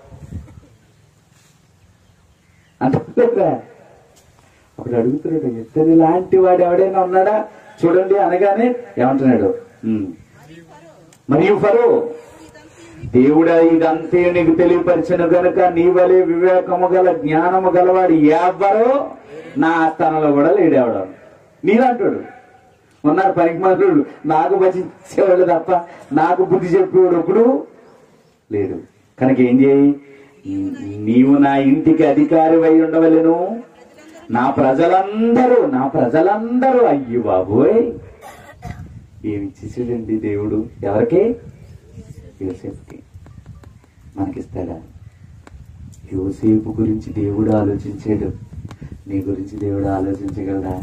అంటారా అప్పుడు అడుగుతున్నాడు ఇతని లాంటి వాడు ఎవడైనా ఉన్నాడా చూడండి అనగానే ఏమంటున్నాడు "ఉమ్, మరియు ఫరో దేవుడా ఇదంతే నీకు తెలియపరిచిన గనుక నీ వలె వివేకము గల జ్ఞానము గలవాడు ఎవ్వరో నా స్థానంలో కూడా లేడేవాడు నీలాంటాడు ఉన్నారు పనికి మాత్రుడు నాకు భజించేవాడు తప్ప నాకు బుద్ధి చెప్పేవాడు ఒకడు లేడు కనుక ఏం చేయి నీవు నా ఇంటికి అధికారి అయి ఉండవలెను నా ప్రజలందరూ నా ప్రజలందరూ అయ్యి బాబోయ్ ఏమి ఇచ్చేసాడండి దేవుడు ఎవరికి యోసేపుకి మనకిస్తాడా యోసేపు గురించి దేవుడు ఆలోచించాడు నీ గురించి దేవుడు ఆలోచించగలడా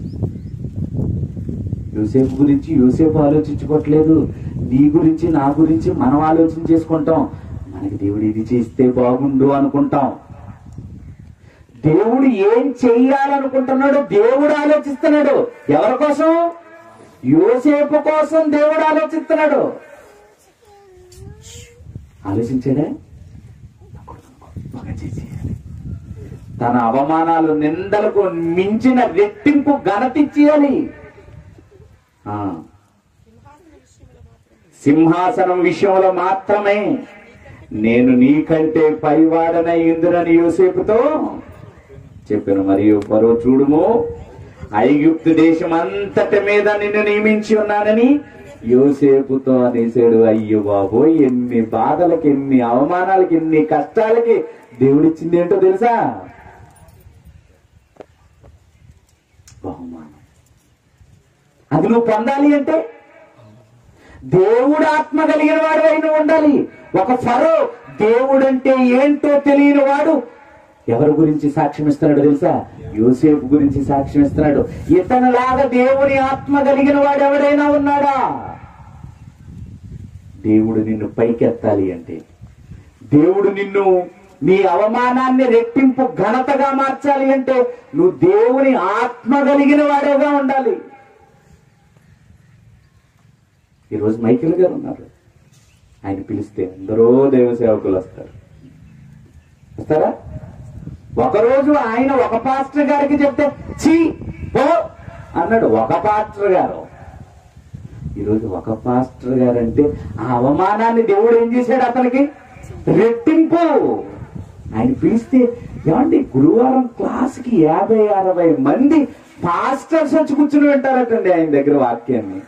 యోసేపు గురించి యోసేపు ఆలోచించుకోవట్లేదు నీ గురించి నా గురించి మనం ఆలోచన చేసుకుంటాం మనకి దేవుడు ఇది చేస్తే బాగుండు అనుకుంటాం దేవుడు ఏం చెయ్యాలనుకుంటున్నాడో దేవుడు ఆలోచిస్తున్నాడు ఎవరి కోసం యోసేపు కోసం దేవుడు ఆలోచిస్తున్నాడు ఆలోచించాడా గొప్పగా చేసేయాలి తన అవమానాలు నిందలకు మించిన రెట్టింపు ఘనతిచ్చేయాలి ఆ. సింహాసనం విషయంలో మాత్రమే నేను నీకంటే పైవాడన ఇందునని యోసేపుతో చెప్పాను మరియు పరో చూడుము ఐగుప్తు దేశం అంతటి మీద నిన్ను నియమించి ఉన్నానని యోసేపుతో అనేసాడు అయ్యో బాబోయ్ ఎన్ని బాధలకి ఎన్ని అవమానాలకి ఎన్ని కష్టాలకి దేవుడిచ్చింది ఏంటో తెలుసా బహుమానం అది నువ్వు పొందాలి అంటే దేవుడు ఆత్మ కలిగిన వాడు అయిన ఉండాలి ఒక ఫరో దేవుడంటే ఏంటో తెలియని వాడు ఎవరి గురించి సాక్ష్యం ఇస్తున్నాడు తెలుసా యోసేపు గురించి సాక్ష్యం ఇస్తున్నాడు ఇతనిలాగా దేవుని ఆత్మ కలిగిన వాడు ఎవరైనా ఉన్నాడా దేవుడు నిన్ను పైకెత్తాలి అంటే దేవుడు నిన్ను నీ అవమానాన్ని రెట్టింపు ఘనతగా మార్చాలి అంటే నువ్వు దేవుని ఆత్మ కలిగిన వాడేగా ఉండాలి ఈరోజు మైకిల్ గారు ఉన్నారు ఆయన పిలిస్తే అందరూ దేవ సేవకులు వస్తారు వస్తారా ఒకరోజు ఆయన ఒక పాస్టర్ గారికి చెప్తే చీ పో అన్నాడు ఒక పాస్టర్ గారు ఈరోజు ఒక పాస్టర్ గారు అంటే ఆ అవమానాన్ని దేవుడు ఏం చేశాడు అతనికి రెట్టింపు ఆయన పిలిస్తే ఏమండి గురువారం క్లాస్ కి యాభై అరవై మంది పాస్టర్స్ వచ్చి కూర్చుని వింటారటండి ఆయన దగ్గర వాక్యాన్ని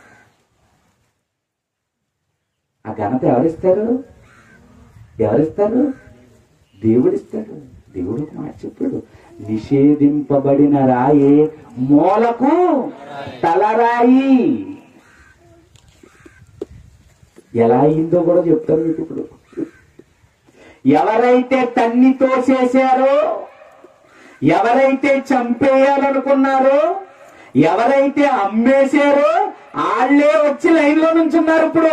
ఆ ఘనత ఎవరిస్తారు ఎవరిస్తారు దేవుడిస్తాడు దేవుడు ఒక మాట చెప్పాడు నిషేధింపబడిన రాయే మూలకు తలరాయి ఎలా అయిందో కూడా చెప్తాను మీకు ఇప్పుడు ఎవరైతే తన్ని తోసేశారో ఎవరైతే చంపేయాలనుకున్నారో ఎవరైతే అమ్మేశారో వాళ్ళే వచ్చి లైన్ లో నుంచున్నారు ఇప్పుడు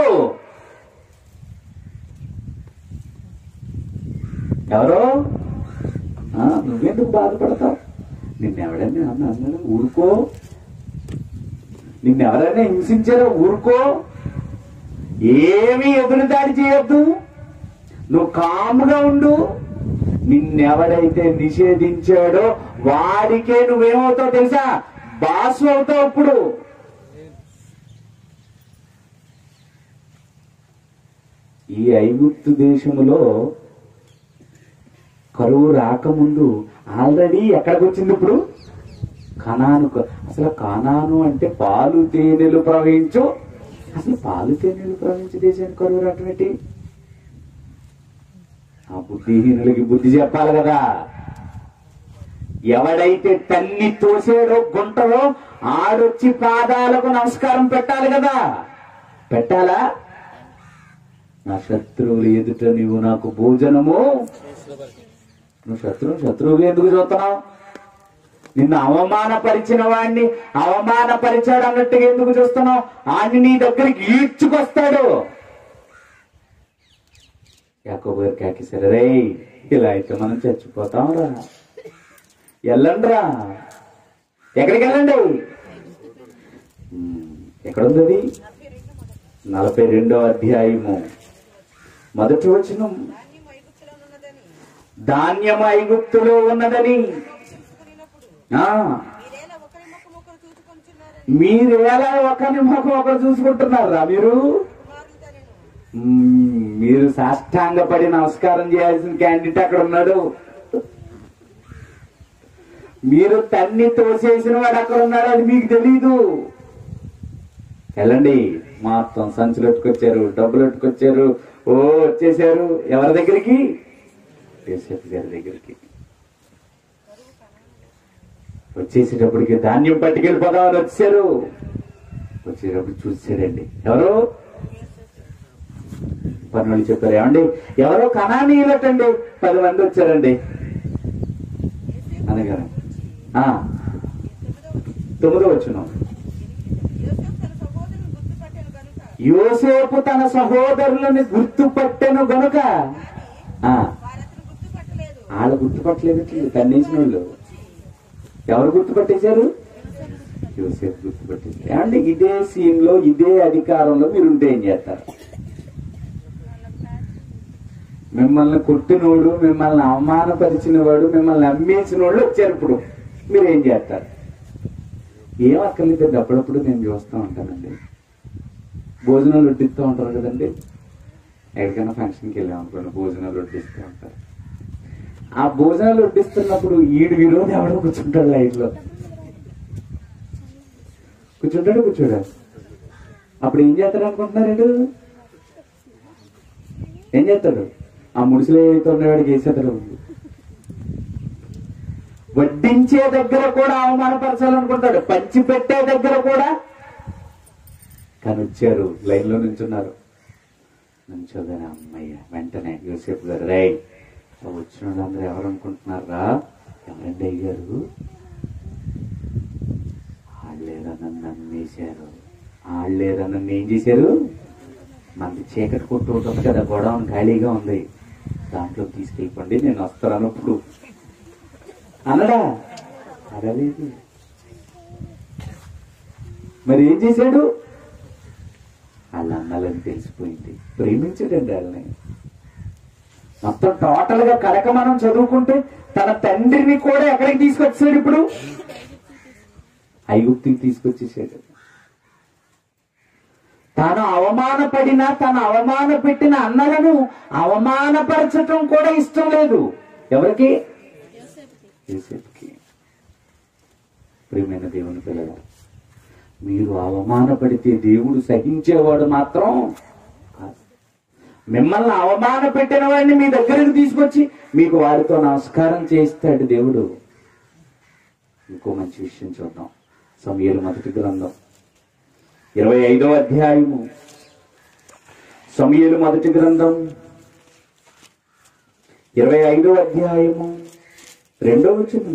ఎవరో ఆ, నువ్వెందుకు బాధపడతావు నిన్నెవడైనా అన్న అన్నాడు ఊరుకో నిన్నెవరైనా హింసించారో ఊరుకో ఏమీ ఎదురుదాడి చేయొద్దు నువ్వు కాముగా ఉండు నిన్నెవడైతే నిషేధించాడో వాడికే నువ్వేమవుతావు తెలుసా బాసు అవుతావు ఇప్పుడు ఈ ఐగుప్తు దేశములో కరువు రాకముందు ఆల్రెడీ ఎక్కడికి వచ్చింది ఇప్పుడు కనాను అసలు కానాను అంటే పాలు తేనెలు ప్రవహించు అసలు పాలు తేనెలు ప్రవహించే దేశానికి కరువు రావటం ఏంటి ఆ బుద్ధిహీనులకి బుద్ధి చెప్పాలి కదా ఎవడైతే తన్ని తోసేడో గుంటలో ఆడొచ్చి పాదాలకు నమస్కారం పెట్టాలి కదా పెట్టాలా నా శత్రువులు ఎదుట నీవు నాకు భోజనము నువ్వు శత్రువు శత్రువుగా ఎందుకు చూస్తున్నావు నిన్ను అవమానపరిచిన వాడిని అవమానపరిచాడు అన్నట్టుగా ఎందుకు చూస్తున్నావు ఆయన నీ దగ్గరికి ఈడ్చుకొస్తాడు యాకోబు గారు కాకేశారు రే ఇలా అయితే మనం చచ్చిపోతాం రా వెళ్ళండి రా ఎక్కడికి వెళ్ళండి ఉమ్, ఎక్కడుంది అది నలభై రెండో అధ్యాయము మొదటి వచనం ధాన్యం ఐగుప్తులో ఉన్నదని ఆ, మీరేలా ఒకరి ముఖం ఒకరు చూసుకుంటున్నారా మీరు మ్మ్, మీరు సాష్టాంగపడి నమస్కారం చేయాల్సిన క్యాండిడేట్ అక్కడ ఉన్నాడు మీరు తన్ని తోసేసిన వాడు అక్కడ ఉన్నాడు అది మీకు తెలీదు వెళ్ళండి మొత్తం సంచులు ఎట్టుకొచ్చారు డబ్బులు ఎట్టుకొచ్చారు ఓ వచ్చేసారు ఎవరి దగ్గరికి యోసేపు గారి దగ్గరికి వచ్చేసేటప్పటికి ధాన్యం పట్టుకెళ్ళిపోదామని వచ్చారు వచ్చేటప్పుడు చూసాడండి ఎవరు పనులు చెప్పారు ఏమండి ఎవరో కణానీయులటండి పది మంది వచ్చారండి అనగారు ఆ, తొమ్మిదో వచ్చిన యోసేపు తన సహోదరులను యోసేపు తన సహోదరులని గుర్తుపట్టాను గనుక గుర్తుపట్టెను గనుక ఆ, వారతను గుర్తుపట్టలేదు వాళ్ళు గుర్తుపట్టలేదు తన్నేసిన వాళ్ళు ఎవరు గుర్తుపట్టేశారు యోసేపు గుర్తుపట్టేశారు ఏమండి ఇదే సీన్ లో ఇదే అధికారంలో మీరు ఉంటే ఏం చేస్తారు మిమ్మల్ని కొట్టినోడు మిమ్మల్ని అవమానపరిచిన వాడు మిమ్మల్ని అమ్మేసిన వాళ్ళు వచ్చారు ఇప్పుడు మీరు ఏం చేస్తారు ఏం అక్కర్లేదండి అప్పుడప్పుడు నేను చూస్తూ ఉంటానండి భోజనాలు వడ్డిస్తూ ఉంటారు కదండి ఎక్కడికైనా ఫంక్షన్కి వెళ్ళాం అనుకోండి భోజనాలు వడ్డిస్తూ ఉంటారు ఆ భోజనాలు వడ్డిస్తున్నప్పుడు ఈడు విరోధి ఎవడో కూర్చుంటాడు లైన్ లో కూర్చుంటాడు కూర్చోడా అప్పుడు ఏం చేస్తాడు అనుకుంటున్నాడు ఏం చేస్తాడు ఆ ముడిసిలో ఏదైతే ఉన్నవాడికి వేసేస్తాడు వడ్డించే దగ్గర కూడా అవమానపరచాలనుకుంటాడు పంచి పెట్టే దగ్గర కూడా కానీ వచ్చారు లైన్ లో నించున్నారు నుంచోగానే అమ్మయ్య వెంటనే యూసేఫ్ గారు రై వచ్చిన వాళ్ళందరూ ఎవరు అనుకుంటున్నారా ఎవరండి అయ్యారు వాళ్ళేరా నన్ను నమ్మేశారు వాళ్ళేరా నన్ను ఏం చేశారు మనకి చీకటి కొట్టు ఉంటుంది కదా గొడవ ఖాళీగా ఉంది దాంట్లో తీసుకెళ్ళిపోండి నేను వస్తాను అన్నప్పుడు అనడా అడలేదు మరి ఏం చేశాడు వాళ్ళ అన్నాలని తెలిసిపోయింది ప్రేమించాడండి వాళ్ళని మొత్తం టోటల్ గా కడక మనం చదువుకుంటే తన తండ్రిని కూడా ఎక్కడికి తీసుకొచ్చాడు ఇప్పుడు ఐగుప్తికి తీసుకొచ్చేసాడు తాను అవమానపడిన తను అవమాన పెట్టిన అన్నలను అవమానపరచటం కూడా ఇష్టం లేదు ఎవరికి యోసేపుకి ప్రియమైన దేవుని పిల్లలు మీరు అవమానపడితే దేవుడు సహించేవాడు మాత్రం కాదు. మిమ్మల్ని అవమాన పెట్టిన వాడిని మీ దగ్గరకు తీసుకొచ్చి మీకు వారితో నమస్కారం చేయిస్తాడు దేవుడు ఇంకో మంచి విషయం చూద్దాం సమయలు మొదటి గ్రంథం ఇరవై ఐదో అధ్యాయము సమయలు మొదటి గ్రంథం ఇరవై ఐదో అధ్యాయము రెండో వచనం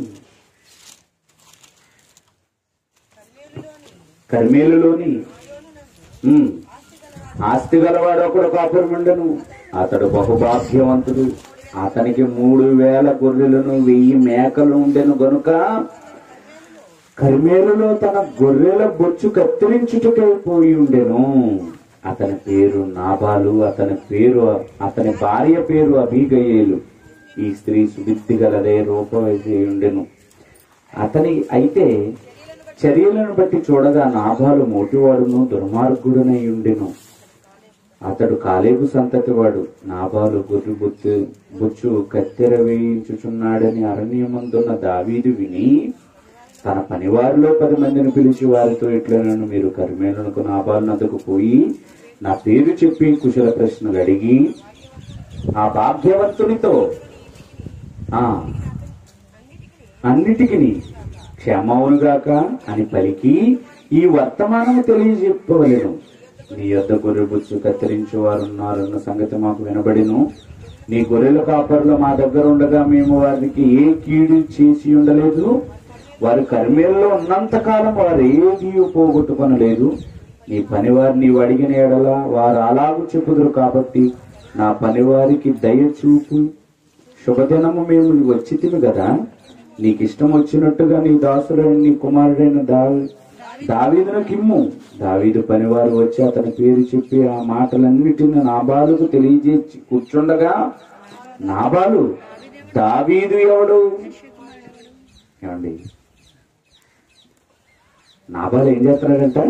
కర్మేలులోని ఉమ్, ఆస్తి గలవాడు ఒకడు కాపురముండెను అతడు బహుభాగ్యవంతుడు అతనికి మూడు వేల గొర్రెలను వెయ్యి మేకలు ఉండెను గనుక కర్మేలులో తన గొర్రెల బొచ్చు కత్తిరించుటకై పోయి ఉండెను అతని పేరు నాబాలు అతని పేరు అతని భార్య పేరు అభిగయేలు ఈ స్త్రీ సుబుద్ధి గలదే రూపవేసి ఉండెను అతని అయితే చర్యలను బట్టి చూడగా నాభాలు మోటివాడును దుర్మార్గుడనై ఉండెను అతడు కాలేబు సంతతి వాడు నాబాలు గొర్రె బొచ్చు బొచ్చు కత్తెర వేయించుచున్నాడని అరణ్యమందున్న దావీదు విని తన పనివారిలో పది మందిని పిలిచి వారితో ఇట్లనను మీరు కర్మేలకు నాబాలనద్దకు పోయి నా పేరు చెప్పి కుశల ప్రశ్నలు అడిగి ఆ భాగ్యవంతునితో ఆ అన్నిటికి క్షేమవునుగాక అని పలికి ఈ వర్తమానము తెలియజెప్పవలేను నీ యొద్ద గొర్రె బుచ్చు కత్తిరించు వారున్నారన్న సంగతి మాకు వినబడిను నీ గొర్రెల కాపర్లు మా దగ్గర ఉండగా మేము వారికి ఏ కీడు చేసి ఉండలేదు వారి కర్మేల్లో ఉన్నంత కాలం వారు ఏది పోగొట్టుకొనలేదు నీ పనివారు నీవు అడిగిన ఎడల వారు అలాగూ చెప్పుదురు కాబట్టి నా పనివారికి దయ చూపు శుభదినము మేము వచ్చితివి కదా నీకు ఇష్టం వచ్చినట్టుగా నీ దాసుడైన నీ కుమారుడైన దావి దావీదును కిమ్ము దావీదు పనివారు వచ్చి అతని పేరు చెప్పి ఆ మాటలన్నిటిని నాబాలుకు తెలియజేసి కూర్చుండగా నాబాలు దావీదు ఎవడు ఏమండి నాబాలు ఏం చేస్తున్నాడంట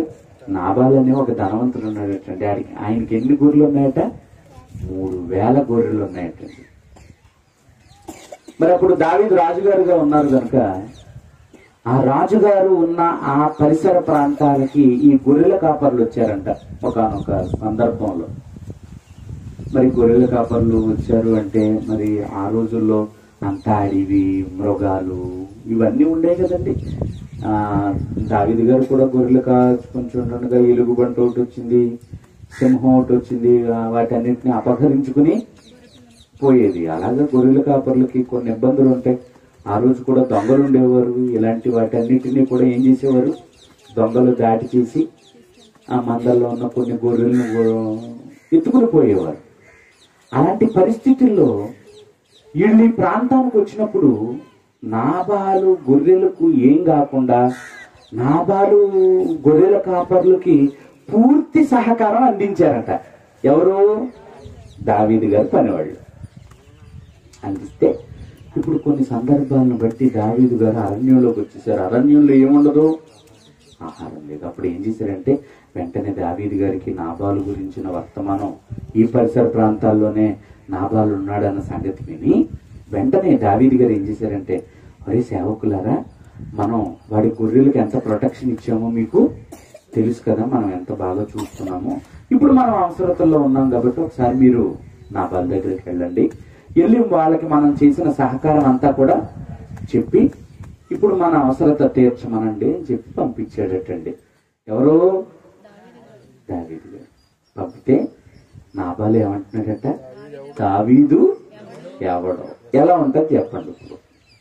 నాబాల్ అనే ఒక ధనవంతుడు ఉన్నాడటండి ఆడికి ఆయనకి ఎన్ని గొర్రెలు ఉన్నాయట మూడు వేల గొర్రెలు ఉన్నాయటండి మరి అప్పుడు దావీదు రాజుగారుగా ఉన్నారు కనుక ఆ రాజుగారు ఉన్న ఆ పరిసర ప్రాంతాలకి ఈ గొర్రెల కాపర్లు వచ్చారంట ఒకనొక సందర్భంలో మరి గొర్రెల కాపర్లు వచ్చారు అంటే మరి ఆ రోజుల్లో అంతా అడివి మృగాలు ఇవన్నీ ఉండే కదండి ఆ దావిది గారు కూడా గొర్రెలు కాచుకొని ఉండగా ఎలుగుబంటి ఒకటి వచ్చింది సింహం ఒకటి వచ్చింది ఆ వాటన్నిటిని అపహరించుకుని పోయేది అలాగే గొర్రెల కాపర్లకి కొన్ని ఇబ్బందులు ఉంటాయి ఆ రోజు కూడా దొంగలు ఉండేవారు ఇలాంటి వాటన్నిటిని కూడా ఏం చేసేవారు దొంగలు దాటి చేసి ఆ మందల్లో ఉన్న కొన్ని గొర్రెలను గో- ఎత్తుకుని పోయేవారు అలాంటి పరిస్థితుల్లో వీళ్ళు ఈ ప్రాంతానికి వచ్చినప్పుడు నాబాలు గొర్రెలకు ఏం కాకుండా నాబాలు గొర్రెల కాపర్లకి పూర్తి సహకారం అందించారట ఎవరు దావీదు గారు పనివాళ్ళు అందిస్తే ఇప్పుడు కొన్ని సందర్భాలను బట్టి దావీదు గారు అరణ్యంలోకి వచ్చేసారు అరణ్యంలో ఏముండదు ఆహారం లేదు అప్పుడు ఏం చేశారంటే వెంటనే దావీదు గారికి నాబాలు గురించిన వర్తమానం ఈ పరిసర ప్రాంతాల్లోనే నాబాలు ఉన్నాడన్న సంగతి విని వెంటనే దావీదు గారు ఏం చేశారంటే అరే సేవకులారా మనం వాడి గొర్రెలకి ఎంత ప్రొటెక్షన్ ఇచ్చామో మీకు తెలుసు కదా మనం ఎంత బాగా చూస్తున్నామో ఇప్పుడు మనం అవసరతల్లో ఉన్నాం కాబట్టి ఒకసారి మీరు నాబాల్ దగ్గరికి వెళ్ళండి వెళ్ళి వాళ్ళకి మనం చేసిన సహకారం అంతా కూడా చెప్పి ఇప్పుడు మన అవసరత తీర్చమనండి అని చెప్పి పంపించాడటండి ఎవరు దావీదు గారు పంపితే నాబాలు ఏమంటున్నాడట దావీదు ఎవడో ఎలా ఉంటుంది చెప్పండి ఇప్పుడు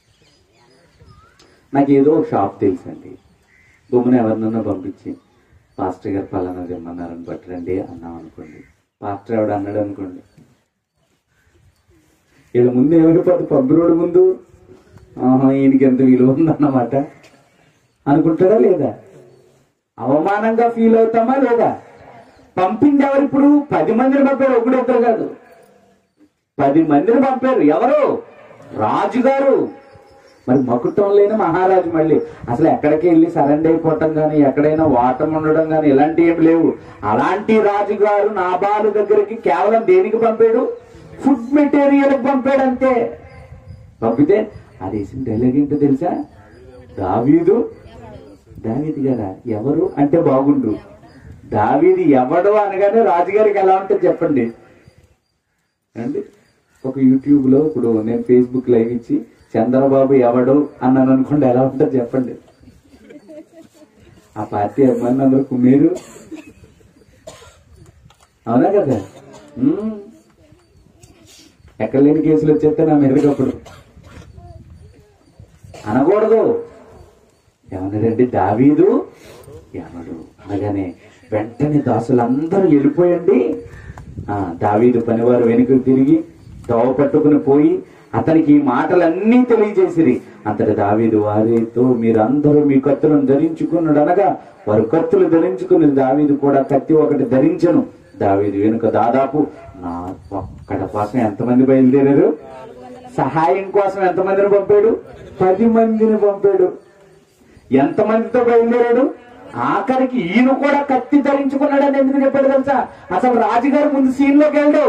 నాకు ఏదో ఒక షాప్ తెలుసండి బొమ్మను ఎవరినన్నా పంపించి పాస్టర్ గారు పలానా తెమ్మన్నారని పట్టరండి అన్నాం అనుకోండి పాస్టర్ ఎవడు అన్నాడు అనుకోండి వీళ్ళ ముందు ఏమైపోతుంది పంపినోడు ముందు ఆహా ఈయనకి ఎంత విలువ ఉందన్నమాట అనుకుంటాడా లేదా అవమానంగా ఫీల్ అవుతామా లేదా పంపింది ఎవరు ఇప్పుడు పది మందిని పంపారు ఒకడొక్కరు కాదు పది మందిని పంపారు ఎవరు రాజుగారు మరి మకుటం లేని మహారాజు మళ్ళీ అసలు ఎక్కడికి వెళ్ళి సరెండర్ అయిపోవటం కానీ ఎక్కడైనా వాటం ఉండడం కానీ ఇలాంటి ఏం లేవు అలాంటి రాజుగారు నాబాలు దగ్గరికి కేవలం దేనికి పంపాడు ఫుడ్ మెటీరియల్ పంపాడు అంతే పంపితే అది వేసిన డైలాగ్ ఏంటో తెలుసా దావీదు దావీది గారా ఎవరు అంటే బాగుండు దావీది ఎవడు అనగానే రాజుగారికి ఎలా ఉంటుంది చెప్పండి అండి ఒక యూట్యూబ్ లో ఇప్పుడు నేను ఫేస్బుక్ లైవ్ ఇచ్చి చంద్రబాబు ఎవడు అన్నాను అనుకోండి ఎలా ఉంటుంది చెప్పండి ఆ పార్టీ అభిమానులు అందరూ కుమ్మేరు అవునా కదా ఉమ్. ఎక్కడ లేని కేసులు వచ్చేస్తే నా మీదకప్పుడు అనకూడదు ఏమన్నాడండి దావీదు ఎవడు అనగానే వెంటనే దాసులందరూ వెళ్ళిపోయండి ఆ దావీదు పనివారు వెనుకకు తిరిగి దోవ పట్టుకుని పోయి అతనికి ఈ మాటలన్నీ తెలియజేసిరి అంతటి దావీదు వారితో మీరందరూ మీ కత్తులను ధరించుకున్నాడు అనగా వారు కత్తులు ధరించుకుని దావీదు కూడా కత్తి ఒకటి ధరించను దావీదు వెనుక దాదాపు నా ఒక్కడ కోసం ఎంతమంది బయలుదేరారు సహాయం కోసం ఎంతమందిని పంపాడు పది మందిని పంపాడు ఎంతమందితో బయలుదేరాడు ఆఖరికి ఈయన కూడా కత్తి ధరించుకున్నాడని ఎందుకు చెప్పాడు తెలుసా అసలు రాజుగారు ముందు సీన్ లోకి వెళ్ళడు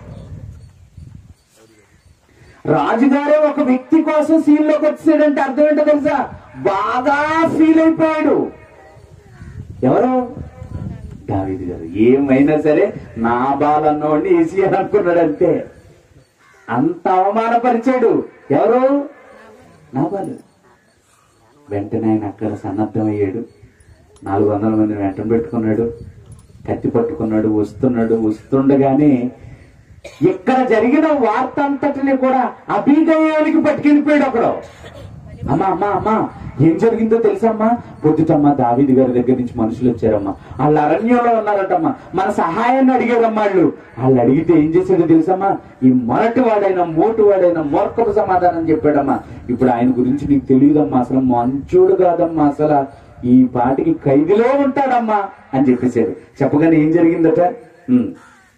రాజుగారే ఒక వ్యక్తి కోసం సీన్ లోకి వచ్చాడంటే అర్థం ఏంటో తెలుసా బాగా ఫీల్ అయిపోయాడు ఎవరు దావీదు గారు ఏమైనా సరే నా బాలన్నోడిని ఏసీ అనుకున్నాడు అంతే అంత అవమానపరిచాడు ఎవరు నాబాలు వెంటనే ఆయన అక్కడ సన్నద్ధమయ్యాడు నాలుగు వందల మంది వెంట పెట్టుకున్నాడు కత్తి పట్టుకున్నాడు వస్తున్నాడు వస్తుండగానే ఇక్కడ జరిగిన వార్త అంతటిని కూడా అభిగయానికి పట్టుకెళ్ళిపోయాడు ఒకడు అమ్మా అమ్మా అమ్మా ఏం జరిగిందో తెలుసమ్మా పొద్దుటమ్మా దావీది గారి దగ్గర నుంచి మనుషులు వచ్చారమ్మా వాళ్ళు అరణ్యంలో ఉన్నారటమ్మా మన సహాయాన్ని అడిగారమ్మా వాళ్ళు వాళ్ళు అడిగితే ఏం చేశాడో తెలుసమ్మా ఈ మొరటి వాడైన మోటు వాడైన మూర్ఖపు సమాధానం చెప్పాడమ్మా ఇప్పుడు ఆయన గురించి నీకు తెలియదమ్మా అసలు మంచోడు కాదమ్మా అసలు ఈ పాటికి ఖైదీలో ఉంటాడమ్మా అని చెప్పేశాడు చెప్పగానే ఏం జరిగిందట ఉమ్.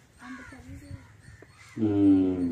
ఉమ్.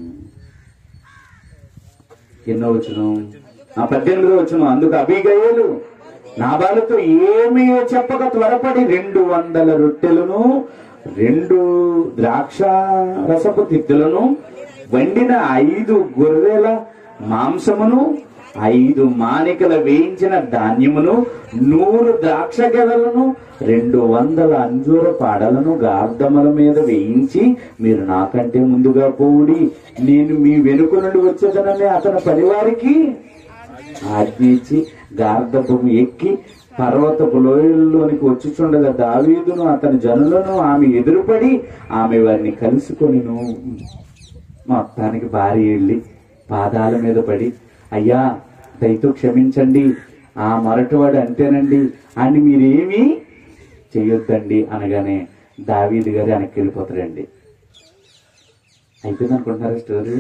ఎన్నో వచ్చును ఆ పద్దెనిమిదో వచ్చును అందుకు అభిగయలు నాబాలుతో ఏమీ చెప్పక త్వరపడి రెండు వందల రొట్టెలను రెండు ద్రాక్ష రసపు తిత్తులను వండిన ఐదు గొర్రెల మాంసమును ఐదు మానికల వేయించిన ధాన్యమును నూరు ద్రాక్ష గెలలను రెండు వందల అంజూర పాడలను గార్దముల మీద వేయించి మీరు నాకంటే ముందుగా పోవుడి నేను మీ వెనుక నుండి వచ్చేదనని అతని పరివారికి ఆజ్ఞ ఇచ్చి గార్ధపుము ఎక్కి పర్వతపు లోయల్లోనికి వచ్చుచుండగా దావీదును అతని జనులను ఆమె ఎదురుపడి ఆమె వారిని కలుసుకొనిను మొత్తానికి భార్య వెళ్ళి పాదాల మీద పడి అయ్యా దయతో క్షమించండి ఆ మొరటివాడు అంతేనండి అని మీరేమీ చేయొద్దండి అనగానే దావీదు గారు వెనక్కి వెళ్ళిపోతారండి అయిపోయింది అనుకుంటున్నారా స్టోరీ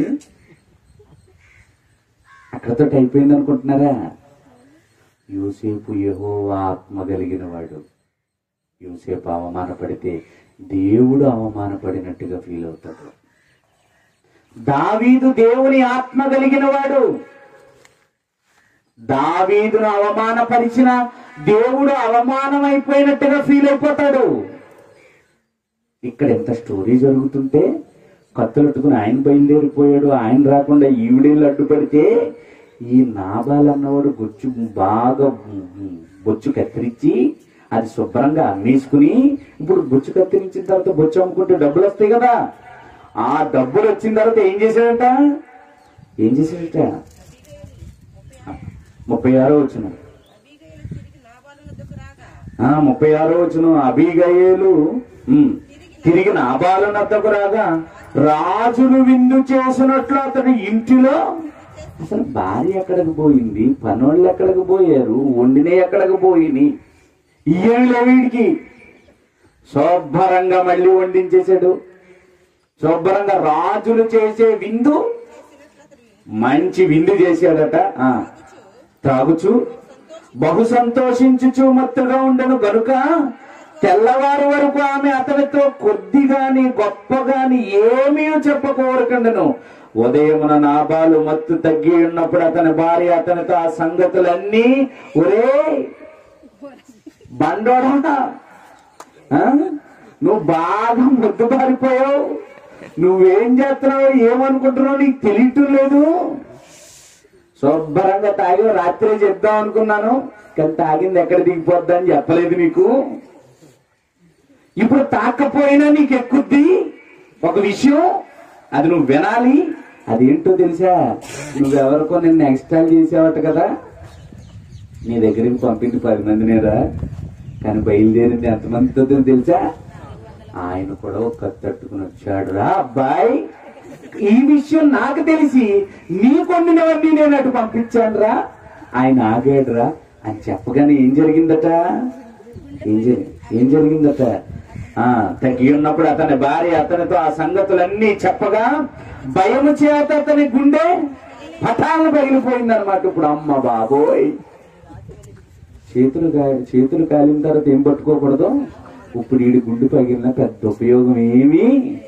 అక్కడతో అయిపోయింది అనుకుంటున్నారా యూసేపు యహో ఆత్మ కలిగిన వాడు యూసేపు అవమానపడితే దేవుడు అవమానపడినట్టుగా ఫీల్ అవుతాడు దావీదు దేవుని ఆత్మ కలిగిన వాడు దావీదును అవమానపరిచిన దేవుడు అవమానమైపోయినట్టుగా ఫీల్ అయిపోతాడు ఇక్కడ ఎంత స్టోరీ జరుగుతుంటే కత్తులట్టుకుని ఆయన బయలుదేరిపోయాడు ఆయన రాకుండా ఈవిడేళ్ళు అడ్డుపడితే ఈ నాబాల్ అన్నవాడు బొచ్చు బాగా బొచ్చు కత్తిరించి అది శుభ్రంగా అమ్మేసుకుని ఇప్పుడు బొచ్చు కత్తిరించిన తర్వాత బొచ్చు అమ్ముకుంటే డబ్బులు వస్తాయి కదా ఆ డబ్బులు వచ్చిన తర్వాత ఏం చేశాడట ఏం చేశాడట ముప్పై ఆరో వచ్చిన అబీగయలు తిరిగి నాబాలు వద్దకు రాగా ఆ ముప్పై ఆరో వచ్చిన అబీగయేలు ఉమ్, తిరిగి నాబాలు నద్దకు రాగా రాజును విందు చేసినట్లు అతడు ఇంటిలో అసలు భార్య ఎక్కడికి పోయింది పనోళ్ళు ఎక్కడికి పోయారు వండినే ఎక్కడికి పోయినాయి ఇయ్యంలో వీడికి శుభ్రంగా మళ్ళీ వండించేశాడు శుభ్రంగా రాజులు చేసే విందు మంచి విందు చేశాడట ఆ త్రాగుచు బహు సంతోషించుచు మత్తుగా ఉండను గనుక తెల్లవారు వరకు ఆమె అతనితో కొద్దిగాని గొప్పగాని ఏమీ చెప్పకోరకుండను ఉదయమున నాబాలు మత్తు తగ్గి ఉన్నప్పుడు అతని భార్య అతనితో ఆ సంగతులన్నీ ఒరే బండోడా ఆ? నువ్వు బాగా ముద్దు పారిపోయావు నువ్వేం చేస్తున్నావు ఏమనుకుంటున్నావు నీకు తెలియటం లేదు శుభ్రంగా తాగి రాత్రి చెప్దాం అనుకున్నాను కానీ తాగింది ఎక్కడ దిగిపోద్దని చెప్పలేదు నీకు ఇప్పుడు తాకపోయినా నీకు ఎక్కుద్ది ఒక విషయం అది నువ్వు వినాలి అదేంటో తెలుసా నువ్వెవరికో నిన్ను ఎక్స్ట్రాల్ చేసావట కదా నీ దగ్గరికి పంపింది పది మందినేరా కానీ బయలుదేరింది ఎంతమందితో తెలుసా ఆయన కూడా ఒక కత్తి తట్టుకుని వచ్చాడు రా అబ్బాయి ఈ విషయం నాకు తెలిసి నీ కొండినవన్నీ నేను అటు పంపించాను రా ఆయన ఆగాడురా అని చెప్పగానే ఏం జరిగిందట ఏం జరి- ఏం జరిగిందట ఆ తగ్గి ఉన్నప్పుడు అతని భార్య అతనితో ఆ సంగతులన్నీ చెప్పగా భయము చేత అతని గుండె పటాలను పగిలిపోయింది అనమాట ఇప్పుడు అమ్మ బాబోయ్ చేతులు కా- చేతులు కాలిన తర్వాత ఏం పట్టుకోకూడదు ఇప్పుడు ఈడి గుండు పగిలిన పెద్ద ఉపయోగం ఏమీ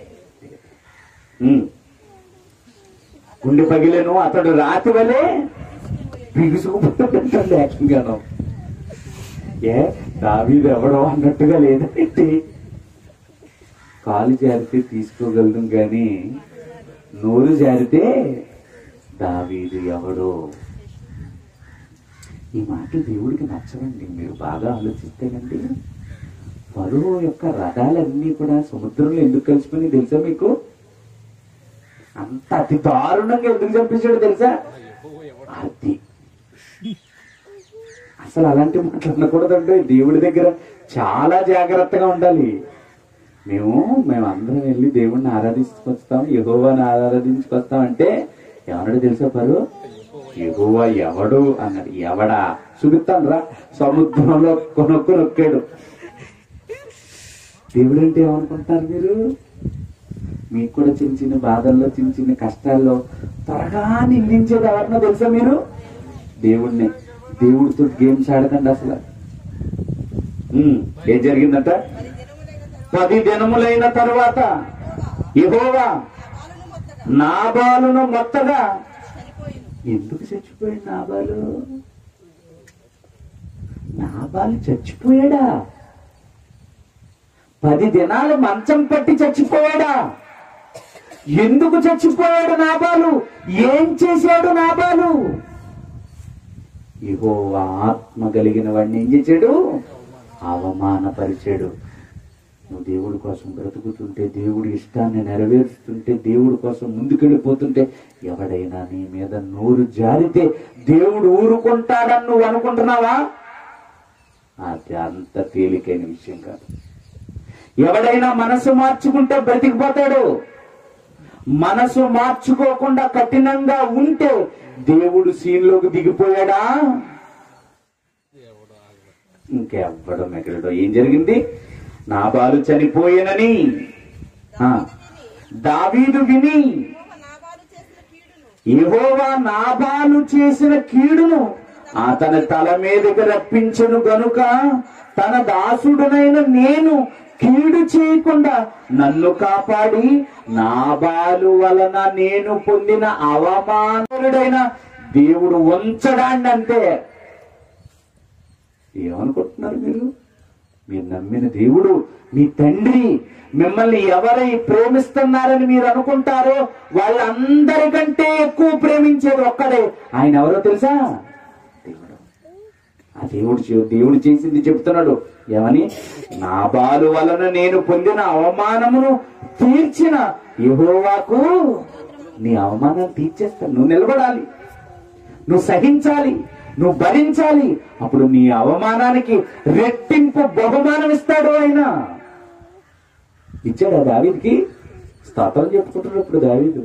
ఉమ్. గుండె పగిలేను అతడు రాతి వలే బిగుసుకుపోతాడు ఏకంగాను ఏ దావీదు ఎవడో అన్నట్టుగా లేదంటే కాలు జారితే తీసుకోగలను గాని నోరు జారితే దావీదు ఎవడో ఈ మాటలు దేవుడికి నచ్చవండి మీరు బాగా ఆలోచిస్తేనండి ఫరో యొక్క రథాలన్నీ కూడా సముద్రంలో ఎందుకు కలిసిపోయి తెలుసా మీకు అంత అతి దారుణంగా ఎందుకు చంపించాడు తెలుసా అది అసలు అలాంటి మాటలు అనకూడదంటే దేవుడి దగ్గర చాలా జాగ్రత్తగా ఉండాలి మేము మేము అందరం వెళ్ళి దేవుణ్ణి ఆరాధించుకొస్తాం యహోవాని ఆరాధించుకొస్తాం అంటే ఎవడు తెలుసా పరు యహోవా ఎవడు అన్నాడు ఎవడా చూపిస్తాను రా సముద్రంలో కొనుక్కు నొక్కాడు దేవుడు అంటే ఏమనుకుంటారు మీరు మీకు కూడా చిన్న చిన్న బాధల్లో చిన్న చిన్న కష్టాల్లో త్వరగా నిందించేది ఎవరినో తెలుసా మీరు దేవుణ్ణి దేవుడితో గేమ్స్ ఆడకండి అసలు ఉమ్, ఏం జరిగిందంట పది దినములైన తర్వాత యెహోవా నాబాలును మొత్తగా ఎందుకు చచ్చిపోయింది నాబాలు నాబాలు చచ్చిపోయాడా పది దినాలు మంచం పట్టి చచ్చిపోయాడా ఎందుకు చచ్చిపోయాడు నాబాలు ఏం చేశాడు నాబాలు ఇగో ఆత్మ కలిగిన వాడిని ఏం చేశాడు అవమానపరిచాడు నువ్వు దేవుడి కోసం బ్రతుకుతుంటే దేవుడి ఇష్టాన్ని నెరవేరుస్తుంటే దేవుడి కోసం ముందుకెళ్ళిపోతుంటే ఎవడైనా నీ మీద నోరు జారితే దేవుడు ఊరుకుంటాడని నువ్వు అనుకుంటున్నావా అది అంత తేలికైన విషయం కాదు ఎవడైనా మనసు మార్చుకుంటే బ్రతికిపోతాడు మనసు మార్చుకోకుండా కఠినంగా ఉంటే దేవుడు సీన్లోకి దిగిపోయాడా ఇంకెవ్వడం మిగలడో ఏం జరిగింది నాబాలు చనిపోయేనని ఆ, దావీదు విని నాబాలు చేసిన కీడును యెహోవా నాబాలు చేసిన కీడును అతని తల మీదకి రప్పించను గనుక తన దాసుడునైన నేను కీడు చేయకుండా నన్ను కాపాడి నాబాలు వలన నేను పొందిన అవమానుడైన దేవుడు ఉంచడాన్ని అంతే ఏమనుకుంటున్నారు మీరు మీరు నమ్మిన దేవుడు మీ తండ్రి మిమ్మల్ని ఎవరై ప్రేమిస్తున్నారని మీరు అనుకుంటారో వాళ్ళందరికంటే ఎక్కువ ప్రేమించేది ఒక్కడే ఆయన ఎవరో తెలుసా దేవుడు ఆ దేవుడు చే- దేవుడు చేసింది చెప్తున్నాడు ఏమని నా బాలు వలన నేను పొందిన అవమానమును తీర్చిన యెహోవాకు నీ అవమానాన్ని తీర్చేస్తాను నువ్వు నిలబడాలి నువ్వు సహించాలి నువ్వు భరించాలి అప్పుడు నీ అవమానానికి రెట్టింపు బహుమానం ఇస్తాడు ఆయన ఇచ్చాడా దావీదికి స్తోత్రం చెప్పుకుంటున్నాడు ఇప్పుడు దావీదు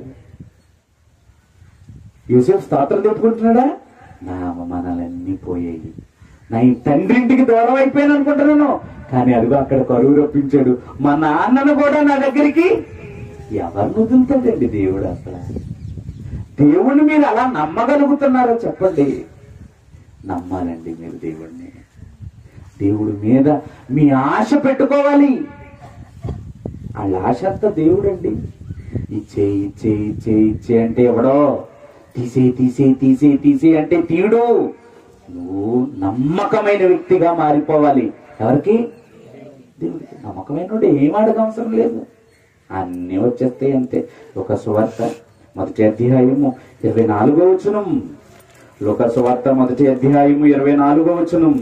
యూసేఫ్ స్తోత్రం చెప్పుకుంటున్నాడా నా అవమానాలన్నీ పోయాయి నా ఈ తండ్రింటికి దూరం అయిపోయాను అనుకుంటున్నాను కానీ అదిగో అక్కడ కరువు రప్పించాడు మా నాన్నను కూడా నా దగ్గరికి ఎవరిని వదులుతాడండి దేవుడు అసలు దేవుణ్ణి మీరు అలా నమ్మగలుగుతున్నారో చెప్పండి నమ్మాలండి మీరు దేవుణ్ణి దేవుడి మీద మీ ఆశ పెట్టుకోవాలి వాళ్ళ ఆశ అంతా దేవుడండి ఇచ్చే ఇచ్చే ఇచ్చే ఇచ్చే అంటే ఎవడో తీసే తీసే తీసే తీసే అంటే తీడు నువ్వు నమ్మకమైన వ్యక్తిగా మారిపోవాలి ఎవరికి దేవుడికి నమ్మకమైన ఏం అడగవసరం లేదు అన్నీ వచ్చేస్తాయి అంతే ఒక సువార్త మొదటి అధ్యాయము ఇరవై నాలుగో వచనం లోక సువార్త మొదటి అధ్యాయము ఇరవై నాలుగో వచనం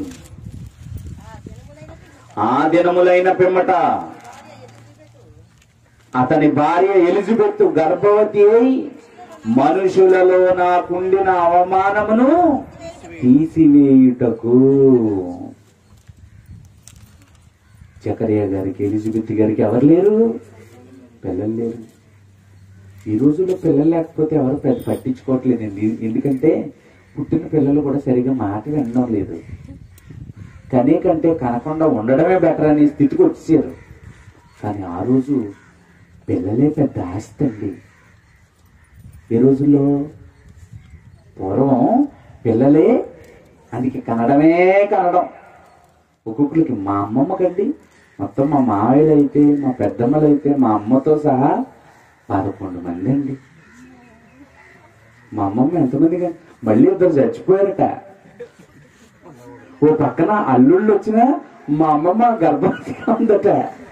ఆ దినములైన పిమ్మట అతని భార్య ఎలిజబెత్ గర్భవతి అయి మనుషులలో నాకుండిన అవమానమును తీసివేయుటకు చకరియా గారికి ఎలిజబెత్ గారికి ఎవరు లేరు పిల్లలు లేరు ఈ రోజుల్లో పిల్లలు లేకపోతే ఎవరు పెద్ద పట్టించుకోవట్లేదండి ఎందుకంటే పుట్టిన పిల్లలు కూడా సరిగా మాట వినడం లేదు కనే కంటే కనకుండా ఉండడమే బెటర్ అనే స్థితికి వచ్చేసారు కానీ ఆ రోజు పిల్లలే పెద్ద ఆస్తి అండి ఈ రోజుల్లో పూర్వం పిల్లలే అందుకే కనడమే కనడం ఒక్కొక్కరికి మా అమ్మమ్మకండి మొత్తం మా మావయ్యలు అయితే మా పెద్దమ్మలు అయితే మా అమ్మతో సహా పదకొండు మంది అండి మా అమ్మమ్మ ఎంతమంది కానీ మళ్ళీ ఇద్దరు చచ్చిపోయారట ఓ పక్కన అల్లుళ్ళు వచ్చినా మా అమ్మమ్మ గర్భవతిగా ఉందట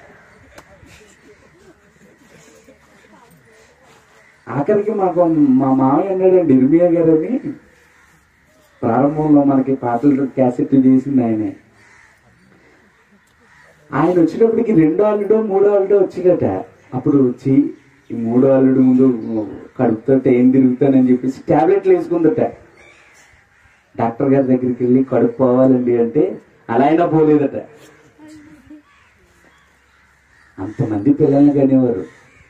ఆఖరికి మాకు మా మామయ్య అన్నాడండి ఇర్మియా గారు అని ప్రారంభంలో మనకి పాటలు క్యాసెట్ చేసింది ఆయనే ఆయన వచ్చినప్పటికి రెండో అల్లుడో మూడో అల్లుడో వచ్చిందట అప్పుడు వచ్చి ఈ మూడో అల్లుడు ముందు కడుపుతో ఏం తిరుగుతానని చెప్పేసి టాబ్లెట్లు వేసుకుందట డాక్టర్ గారి దగ్గరికి వెళ్ళి కడుపు పోవాలండి అంటే అలా అయినా పోలేదట అంతమంది పిల్లల్ని కనేవారు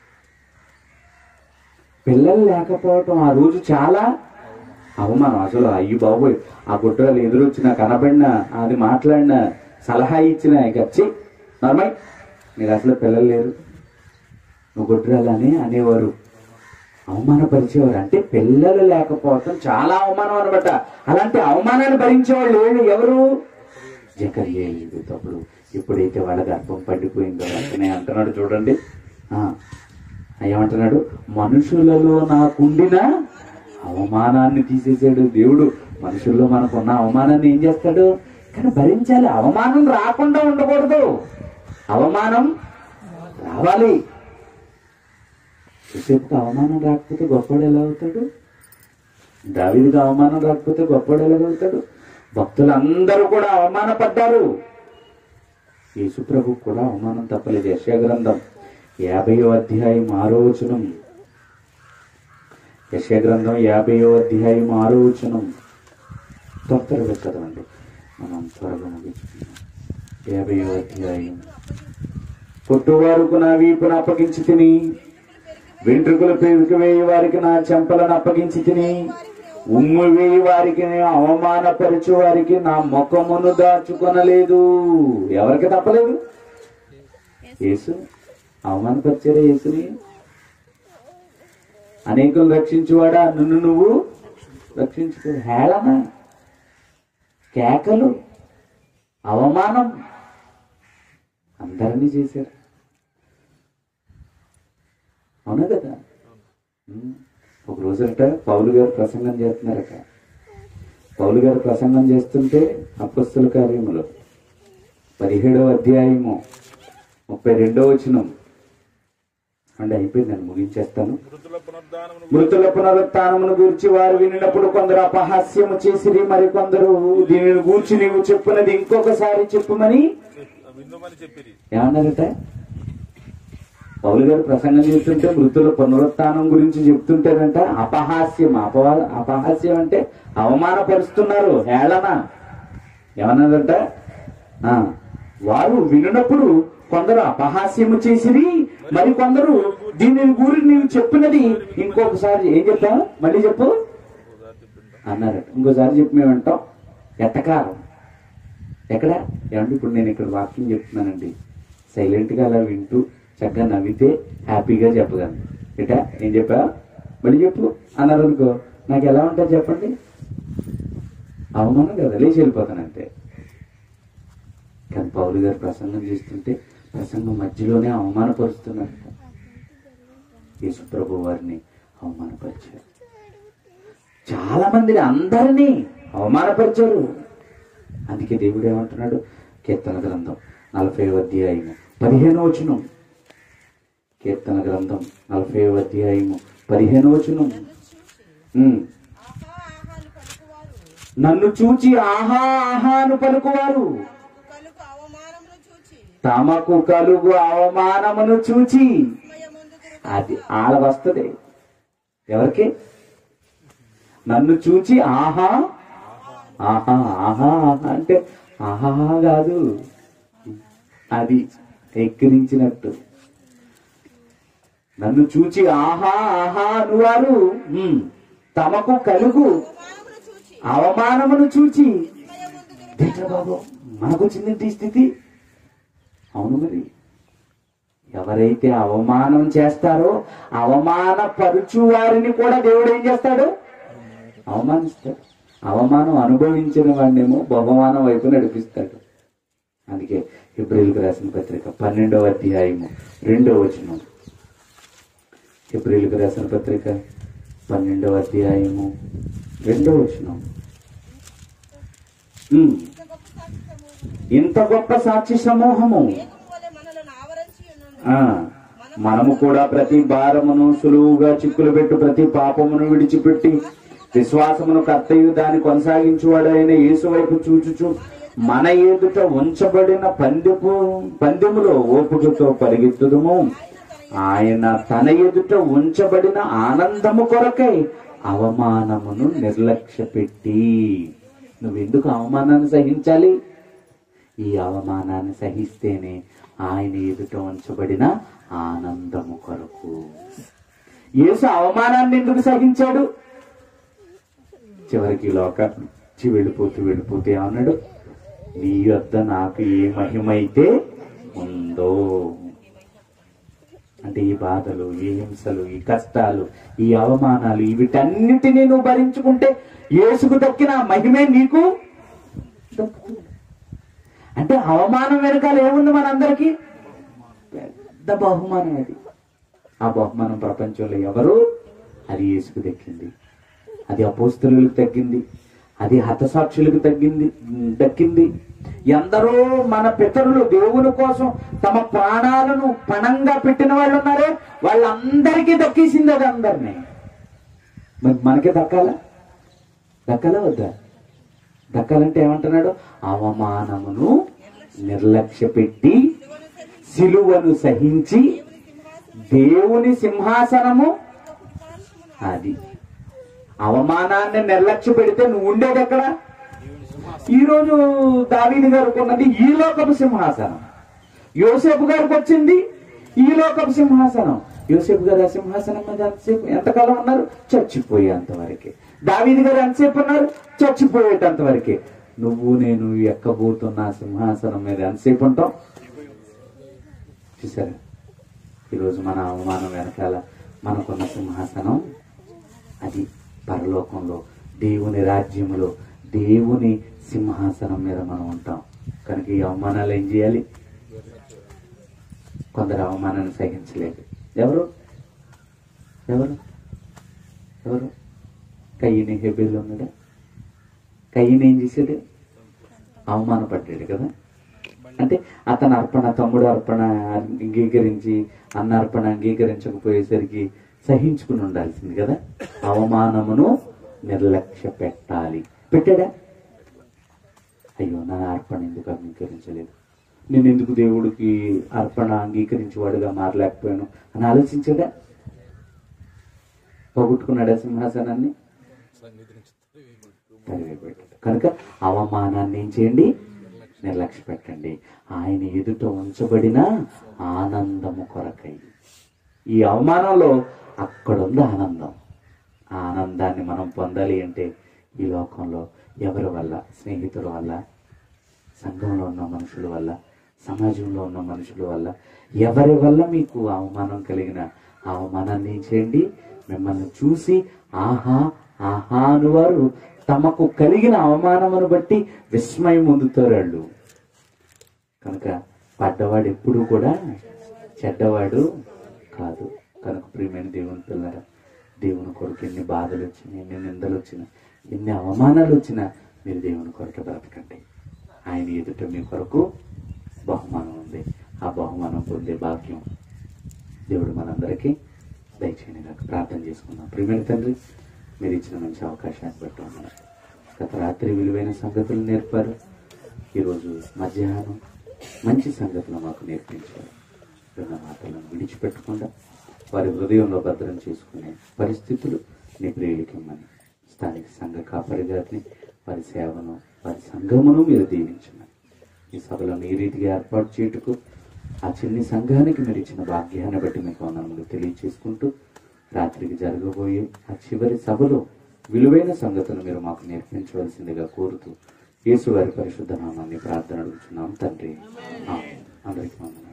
పిల్లలు లేకపోవటం ఆ రోజు చాలా అవమానం అసలు అయ్యి బాబోయ్ ఆ గుడ్రాలు ఎదురొచ్చిన కనబడినా అది మాట్లాడినా సలహా ఇచ్చిన గచ్చి నార్మల్ మీరు అసలు పిల్లలు లేరు నువ్వు గుడ్రాలని అనేవారు అవమానపరిచేవారు అంటే పిల్లలు లేకపోవటం చాలా అవమానం అనమాట అలాంటి అవమానాన్ని భరించేవాళ్ళు లేడు ఎవరు జకర్య తప్పుడు ఎప్పుడైతే వాళ్ళ గర్భం పండిపోయిందో వెంటనే అంటున్నాడు చూడండి ఆ, ఏమంటున్నాడు మనుషులలో నాకుండిన అవమానాన్ని తీసేసాడు దేవుడు మనుషుల్లో మనకున్న అవమానాన్ని ఏం చేస్తాడు కానీ భరించాలి అవమానం రాకుండా ఉండకూడదు అవమానం రావాలి యోసేపుకి అవమానం రాకపోతే గొప్పవాడు ఎలా అవుతాడు దావీదికి అవమానం రాకపోతే గొప్పవాడు ఎలా అవుతాడు భక్తులందరూ కూడా అవమానపడ్డారు యేసుప్రభు కూడా అవమానం తప్పలేదు యశా గ్రంథం యాభయో అధ్యాయం ఆరో వచనం యశా గ్రంథం యాభయో అధ్యాయం ఆరో వచనం త్వర త్వరగా చదవండి మనం త్వరగా ముగించుకుందాం యాభయో అధ్యాయం పొట్టువారుకు నా వీపును అప్పగించి తిని వెంట్రుకలు పెరుగు వేయి వారికి నా చెంపలను అప్పగించి తిని ఉమ్ము వేయి వారికి అవమానపరచు వారికి నా ముఖమును దాచుకొనలేదు ఎవరికి తప్పలేదు యేసు అవమానపరిచారా యేసుని అనేకులు రక్షించువాడా నన్ను నువ్వు రక్షించుకో హేళన కేకలు అవమానం అందరినీ చేశారు అవునా కదా ఉమ్. ఒక రోజుట పౌలు గారు ప్రసంగం చేస్తున్నారట పౌలు గారు ప్రసంగం చేస్తుంటే అపస్తుల కార్యములు పదిహేడవ అధ్యాయము ముప్పై రెండవ వచనం అంటే అయిపోయింది నేను ముగించేస్తాను మృతుల పునరుద్ధానమును మృతుల పునరుత్నమును గూర్చి వారు వినినప్పుడు కొందరు అపహాస్యము చేసిరి మరి కొందరు దీనిని గూర్చి నీవు చెప్పున్నది ఇంకొకసారి చెప్పుమని విందుమని చెప్పిరి ఏమన్నారట పౌలు గారు ప్రసంగం చేస్తుంటే మృతుల పునరుత్నం గురించి చెప్తుంటేనంట అపహాస్యం అపవా అపహాస్యం అంటే అవమానపరుస్తున్నారు హేళన ఏమన్నారట ఆ, వారు వినునప్పుడు కొందరు అపహాస్యము చేసిరి మరి కొందరు దీనిని గురించి నీవు చెప్పినది ఇంకొకసారి ఏం చెప్పా మళ్ళీ చెప్పు అన్నారట ఇంకోసారి చెప్పి మేము వింటాం ఎట్టకారం ఎక్కడ ఏమంటే ఇప్పుడు నేను ఇక్కడ వాక్యం చెప్తున్నానండి సైలెంట్ గా అలా వింటూ చక్కగా నవ్వితే హ్యాపీగా చెప్పగలను ఇట ఏం చెప్పా మళ్ళీ చెప్పు అన్నారు అనుకో నాకు ఎలా ఉంటుంది చెప్పండి అవమానం కదా లేచి వెళ్ళిపోతాను అంతే కానీ పౌలు గారు ప్రసంగం చేస్తుంటే ప్రసంగం మధ్యలోనే అవమానపరుస్తున్నారు యేసుప్రభు వారిని అవమానపరిచారు చాలా మందిని అందరినీ అవమానపరిచారు అందుకే దేవుడు ఏమంటున్నాడు కీర్తన గ్రంథం నలభై అధ్యాయము పదిహేను వచనం కీర్తన గ్రంథం నలభై అధ్యాయము పదిహేను వచనం ఉమ్. ఆహా ఆహాలు పలుకువారు నన్ను చూచి ఆహా ఆహాను పలుకువారు కలుగు అవమానమును చూచి తమకు కలుగు అవమానమును చూచి ముందుకు అది ఆడ వస్తుంది ఎవరికి నన్ను చూచి ఆహా ఆహా ఆహా ఆహా అంటే ఆహా కాదు అది ఎక్కిరించినట్టు నన్ను చూచి ఆహా ఆహా అనువారు ఉమ్, తమకు కలుగు అవమానమును చూచి అవమానమును చూచి ముందుకు దేంట్రా బాబు మనకు వచ్చిందేంటి ఈ స్థితి అవును మరి ఎవరైతే అవమానం చేస్తారో అవమానపరుచు వారిని కూడా దేవుడు ఏం చేస్తాడు అవమానిస్తాడు అవమానం అనుభవించిన వాడినేమో బహుమానం వైపు నడిపిస్తాడు అందుకే ఏప్రిల్కి రాసిన పత్రిక పన్నెండవ అధ్యాయము రెండవ వచనం ఏప్రిల్కి రాసిన పత్రిక పన్నెండవ అధ్యాయము రెండవ వచనం ఉమ్. ఇంత గొప్ప సాక్షి సమూహము మేఘము వలె మనలను ఆవరించి ఉన్నందు ఆ మనము కూడా ప్రతి భారమును సులువుగా చిక్కులు పెట్టు ప్రతి పాపమును విడిచిపెట్టి విశ్వాసమును కర్తయు దాన్ని కొనసాగించువాడైన యేసు వైపు చూచుచు మన ఎదుట ఉంచబడిన పందెపు పందెములో ఓపుకతో పరిగెత్తుదుము ఆయన తన ఎదుట ఉంచబడిన ఆనందము కొరకై అవమానమును నిర్లక్ష్య పెట్టి నువ్వెందుకు అవమానాన్ని సహించాలి ఈ అవమానాన్ని సహిస్తేనే ఆయన ఎదుట ఉంచబడిన ఆనందము కొరకు యేసు అవమానాన్ని ఎందుకు సహించాడు చివరికి లోకాన్ని నుంచి వెళ్ళిపోతూ వెళ్ళిపోతూ ఏమన్నాడు నీ యొద్ద నాకు ఏ మహిమైతే ఉందో అంటే ఈ బాధలు ఈ హింసలు ఈ కష్టాలు ఈ అవమానాలు ఈ వీటన్నిటినీ నువ్వు భరించుకుంటే యేసుకు దక్కిన ఆ మహిమే నీకు దక్కుతుంది అంటే అవమానం వెనకాల ఏముంది మనందరికీ పెద్ద బహుమానం అది ఆ బహుమానం ప్రపంచంలో ఎవరు అది యేసుకు దక్కింది అది అపోస్తులకు తగ్గింది అది హతసాక్షులకు తగ్గింది దక్కింది ఎందరో మన పితరులు దేవుని కోసం తమ ప్రాణాలను పణంగా పెట్టిన వాళ్ళు ఉన్నారే వాళ్ళందరికీ దక్కేసింది అది అందరినీ మరి మనకి దక్కాలా దక్కాలా వద్దా దక్కాలంటే ఏమంటున్నాడు అవమానమును నిర్లక్ష్య పెట్టి సిలువను సహించి దేవుని సింహాసనము అది అవమానాన్ని నిర్లక్ష్య పెడితే నువ్వు ఉండేది ఎక్కడ ఈ రోజు దావీది గారికి ఉన్నది ఈ లోకపు సింహాసనం యోసేపు గారికి వచ్చింది ఈ లోకపు సింహాసనం యోసేపు గారు ఆ సింహాసనం మీద ఎంతసేపు ఎంతకాలం ఉన్నారు చచ్చిపోయేంత వరకే దావీది గారు ఎంతసేపు ఉన్నారు చచ్చిపోయేటంత వరకే నువ్వు నేను ఎక్కబోతున్న ఆ సింహాసనం మీద ఎంతసేపు ఉంటాం చూసారా ఈరోజు మన అవమానం వెనకాల మనకున్న సింహాసనం అది పరలోకంలో దేవుని రాజ్యములో దేవుని సింహాసనం మీద మనం ఉంటాం కనుక ఈ అవమానాలు ఏం చేయాలి కొందరు అవమానాన్ని సహించలేదు ఎవరు ఎవరు ఎవరు కయ్యని హెబేలు ఉన్నాడా కయ్యని ఏం చేశాడు అవమానపడ్డాడు కదా అంటే అతని అర్పణ తమ్ముడు అర్పణ అంగీకరించి అన్న అర్పణ అంగీకరించకపోయేసరికి సహించుకుని ఉండాల్సింది కదా అవమానమును నిర్లక్ష్య పెట్టాలి పెట్టాడా అయ్యో నా అర్పణ ఎందుకు అంగీకరించలేదు నేను ఎందుకు దేవుడికి అర్పణ అంగీకరించేవాడుగా మారలేకపోయాను అని ఆలోచించాడా పోగొట్టుకున్నాడా సింహాసనాన్ని తరివేపెట్టాడు. కనుక అవమానాన్ని ఏం చేయండి నిర్లక్ష్య పెట్టండి ఆయన ఎదుట ఉంచబడిన ఆనందము కొరకై ఈ అవమానంలో అక్కడుంది ఆనందం ఆ ఆనందాన్ని మనం పొందాలి అంటే ఈ లోకంలో ఎవరి వల్ల స్నేహితుల వల్ల సంఘంలో ఉన్న మనుషుల వల్ల సమాజంలో ఉన్న మనుషుల వల్ల ఎవరి వల్ల మీకు అవమానం కలిగిన ఆ అవమానాన్ని ఏం చేయండి మిమ్మల్ని చూసి ఆహా ఆహా అనువారు తమకు కలిగిన అవమానమును బట్టి విస్మయం పొందుతారు వాళ్ళు కనుక పడ్డవాడు ఎప్పుడు కూడా చెడ్డవాడు కాదు కనుక ప్రియమైన దేవుని పిల్లరా దేవుని కొరకు ఎన్ని బాధలు వచ్చినాయి ఎన్ని నిందలు వచ్చినా ఎన్ని అవమానాలు వచ్చినా మీరు దేవుని కొరకు బ్రతకండి ఆయన ఎదుట మీ కొరకు బహుమానం ఉంది ఆ బహుమానం పొందే భాగ్యం దేవుడు మనందరికీ దయచేయని నాకు ప్రార్థన చేసుకుందాం ప్రియమైన తండ్రి మీరు ఇచ్చిన మంచి అవకాశాన్ని బట్టి ఉన్నారు గత రాత్రి విలువైన సంగతులు నేర్పారు ఈరోజు మధ్యాహ్నం మంచి సంగతులు మాకు నేర్పించారు విన్న మాటలను విడిచిపెట్టకుండా వారి హృదయంలో భద్రం చేసుకునే పరిస్థితులు నీ ప్రియులకిమ్మని స్థానిక సంఘ కాపరి గారిని వారి సేవను వారి సంఘమును మీరు దీవించమని ఈ సభలను ఈ రీతిగా ఏర్పాటు చేయుటకు ఆ చిన్ని సంఘానికి మీరు ఇచ్చిన భాగ్యాన్ని బట్టి మీకు వందనములు తెలియచేసుకుంటూ రాత్రికి జరగబోయే ఆ చివరి సభలో విలువైన సంగతులు మీరు మాకు నేర్పించవలసిందిగా కోరుతూ యేసు వారి పరిశుద్ధ నామాన్ని ప్రార్థన అడుగుతున్నాం తండ్రి ఆమేన్. అందరికీ వందనాలు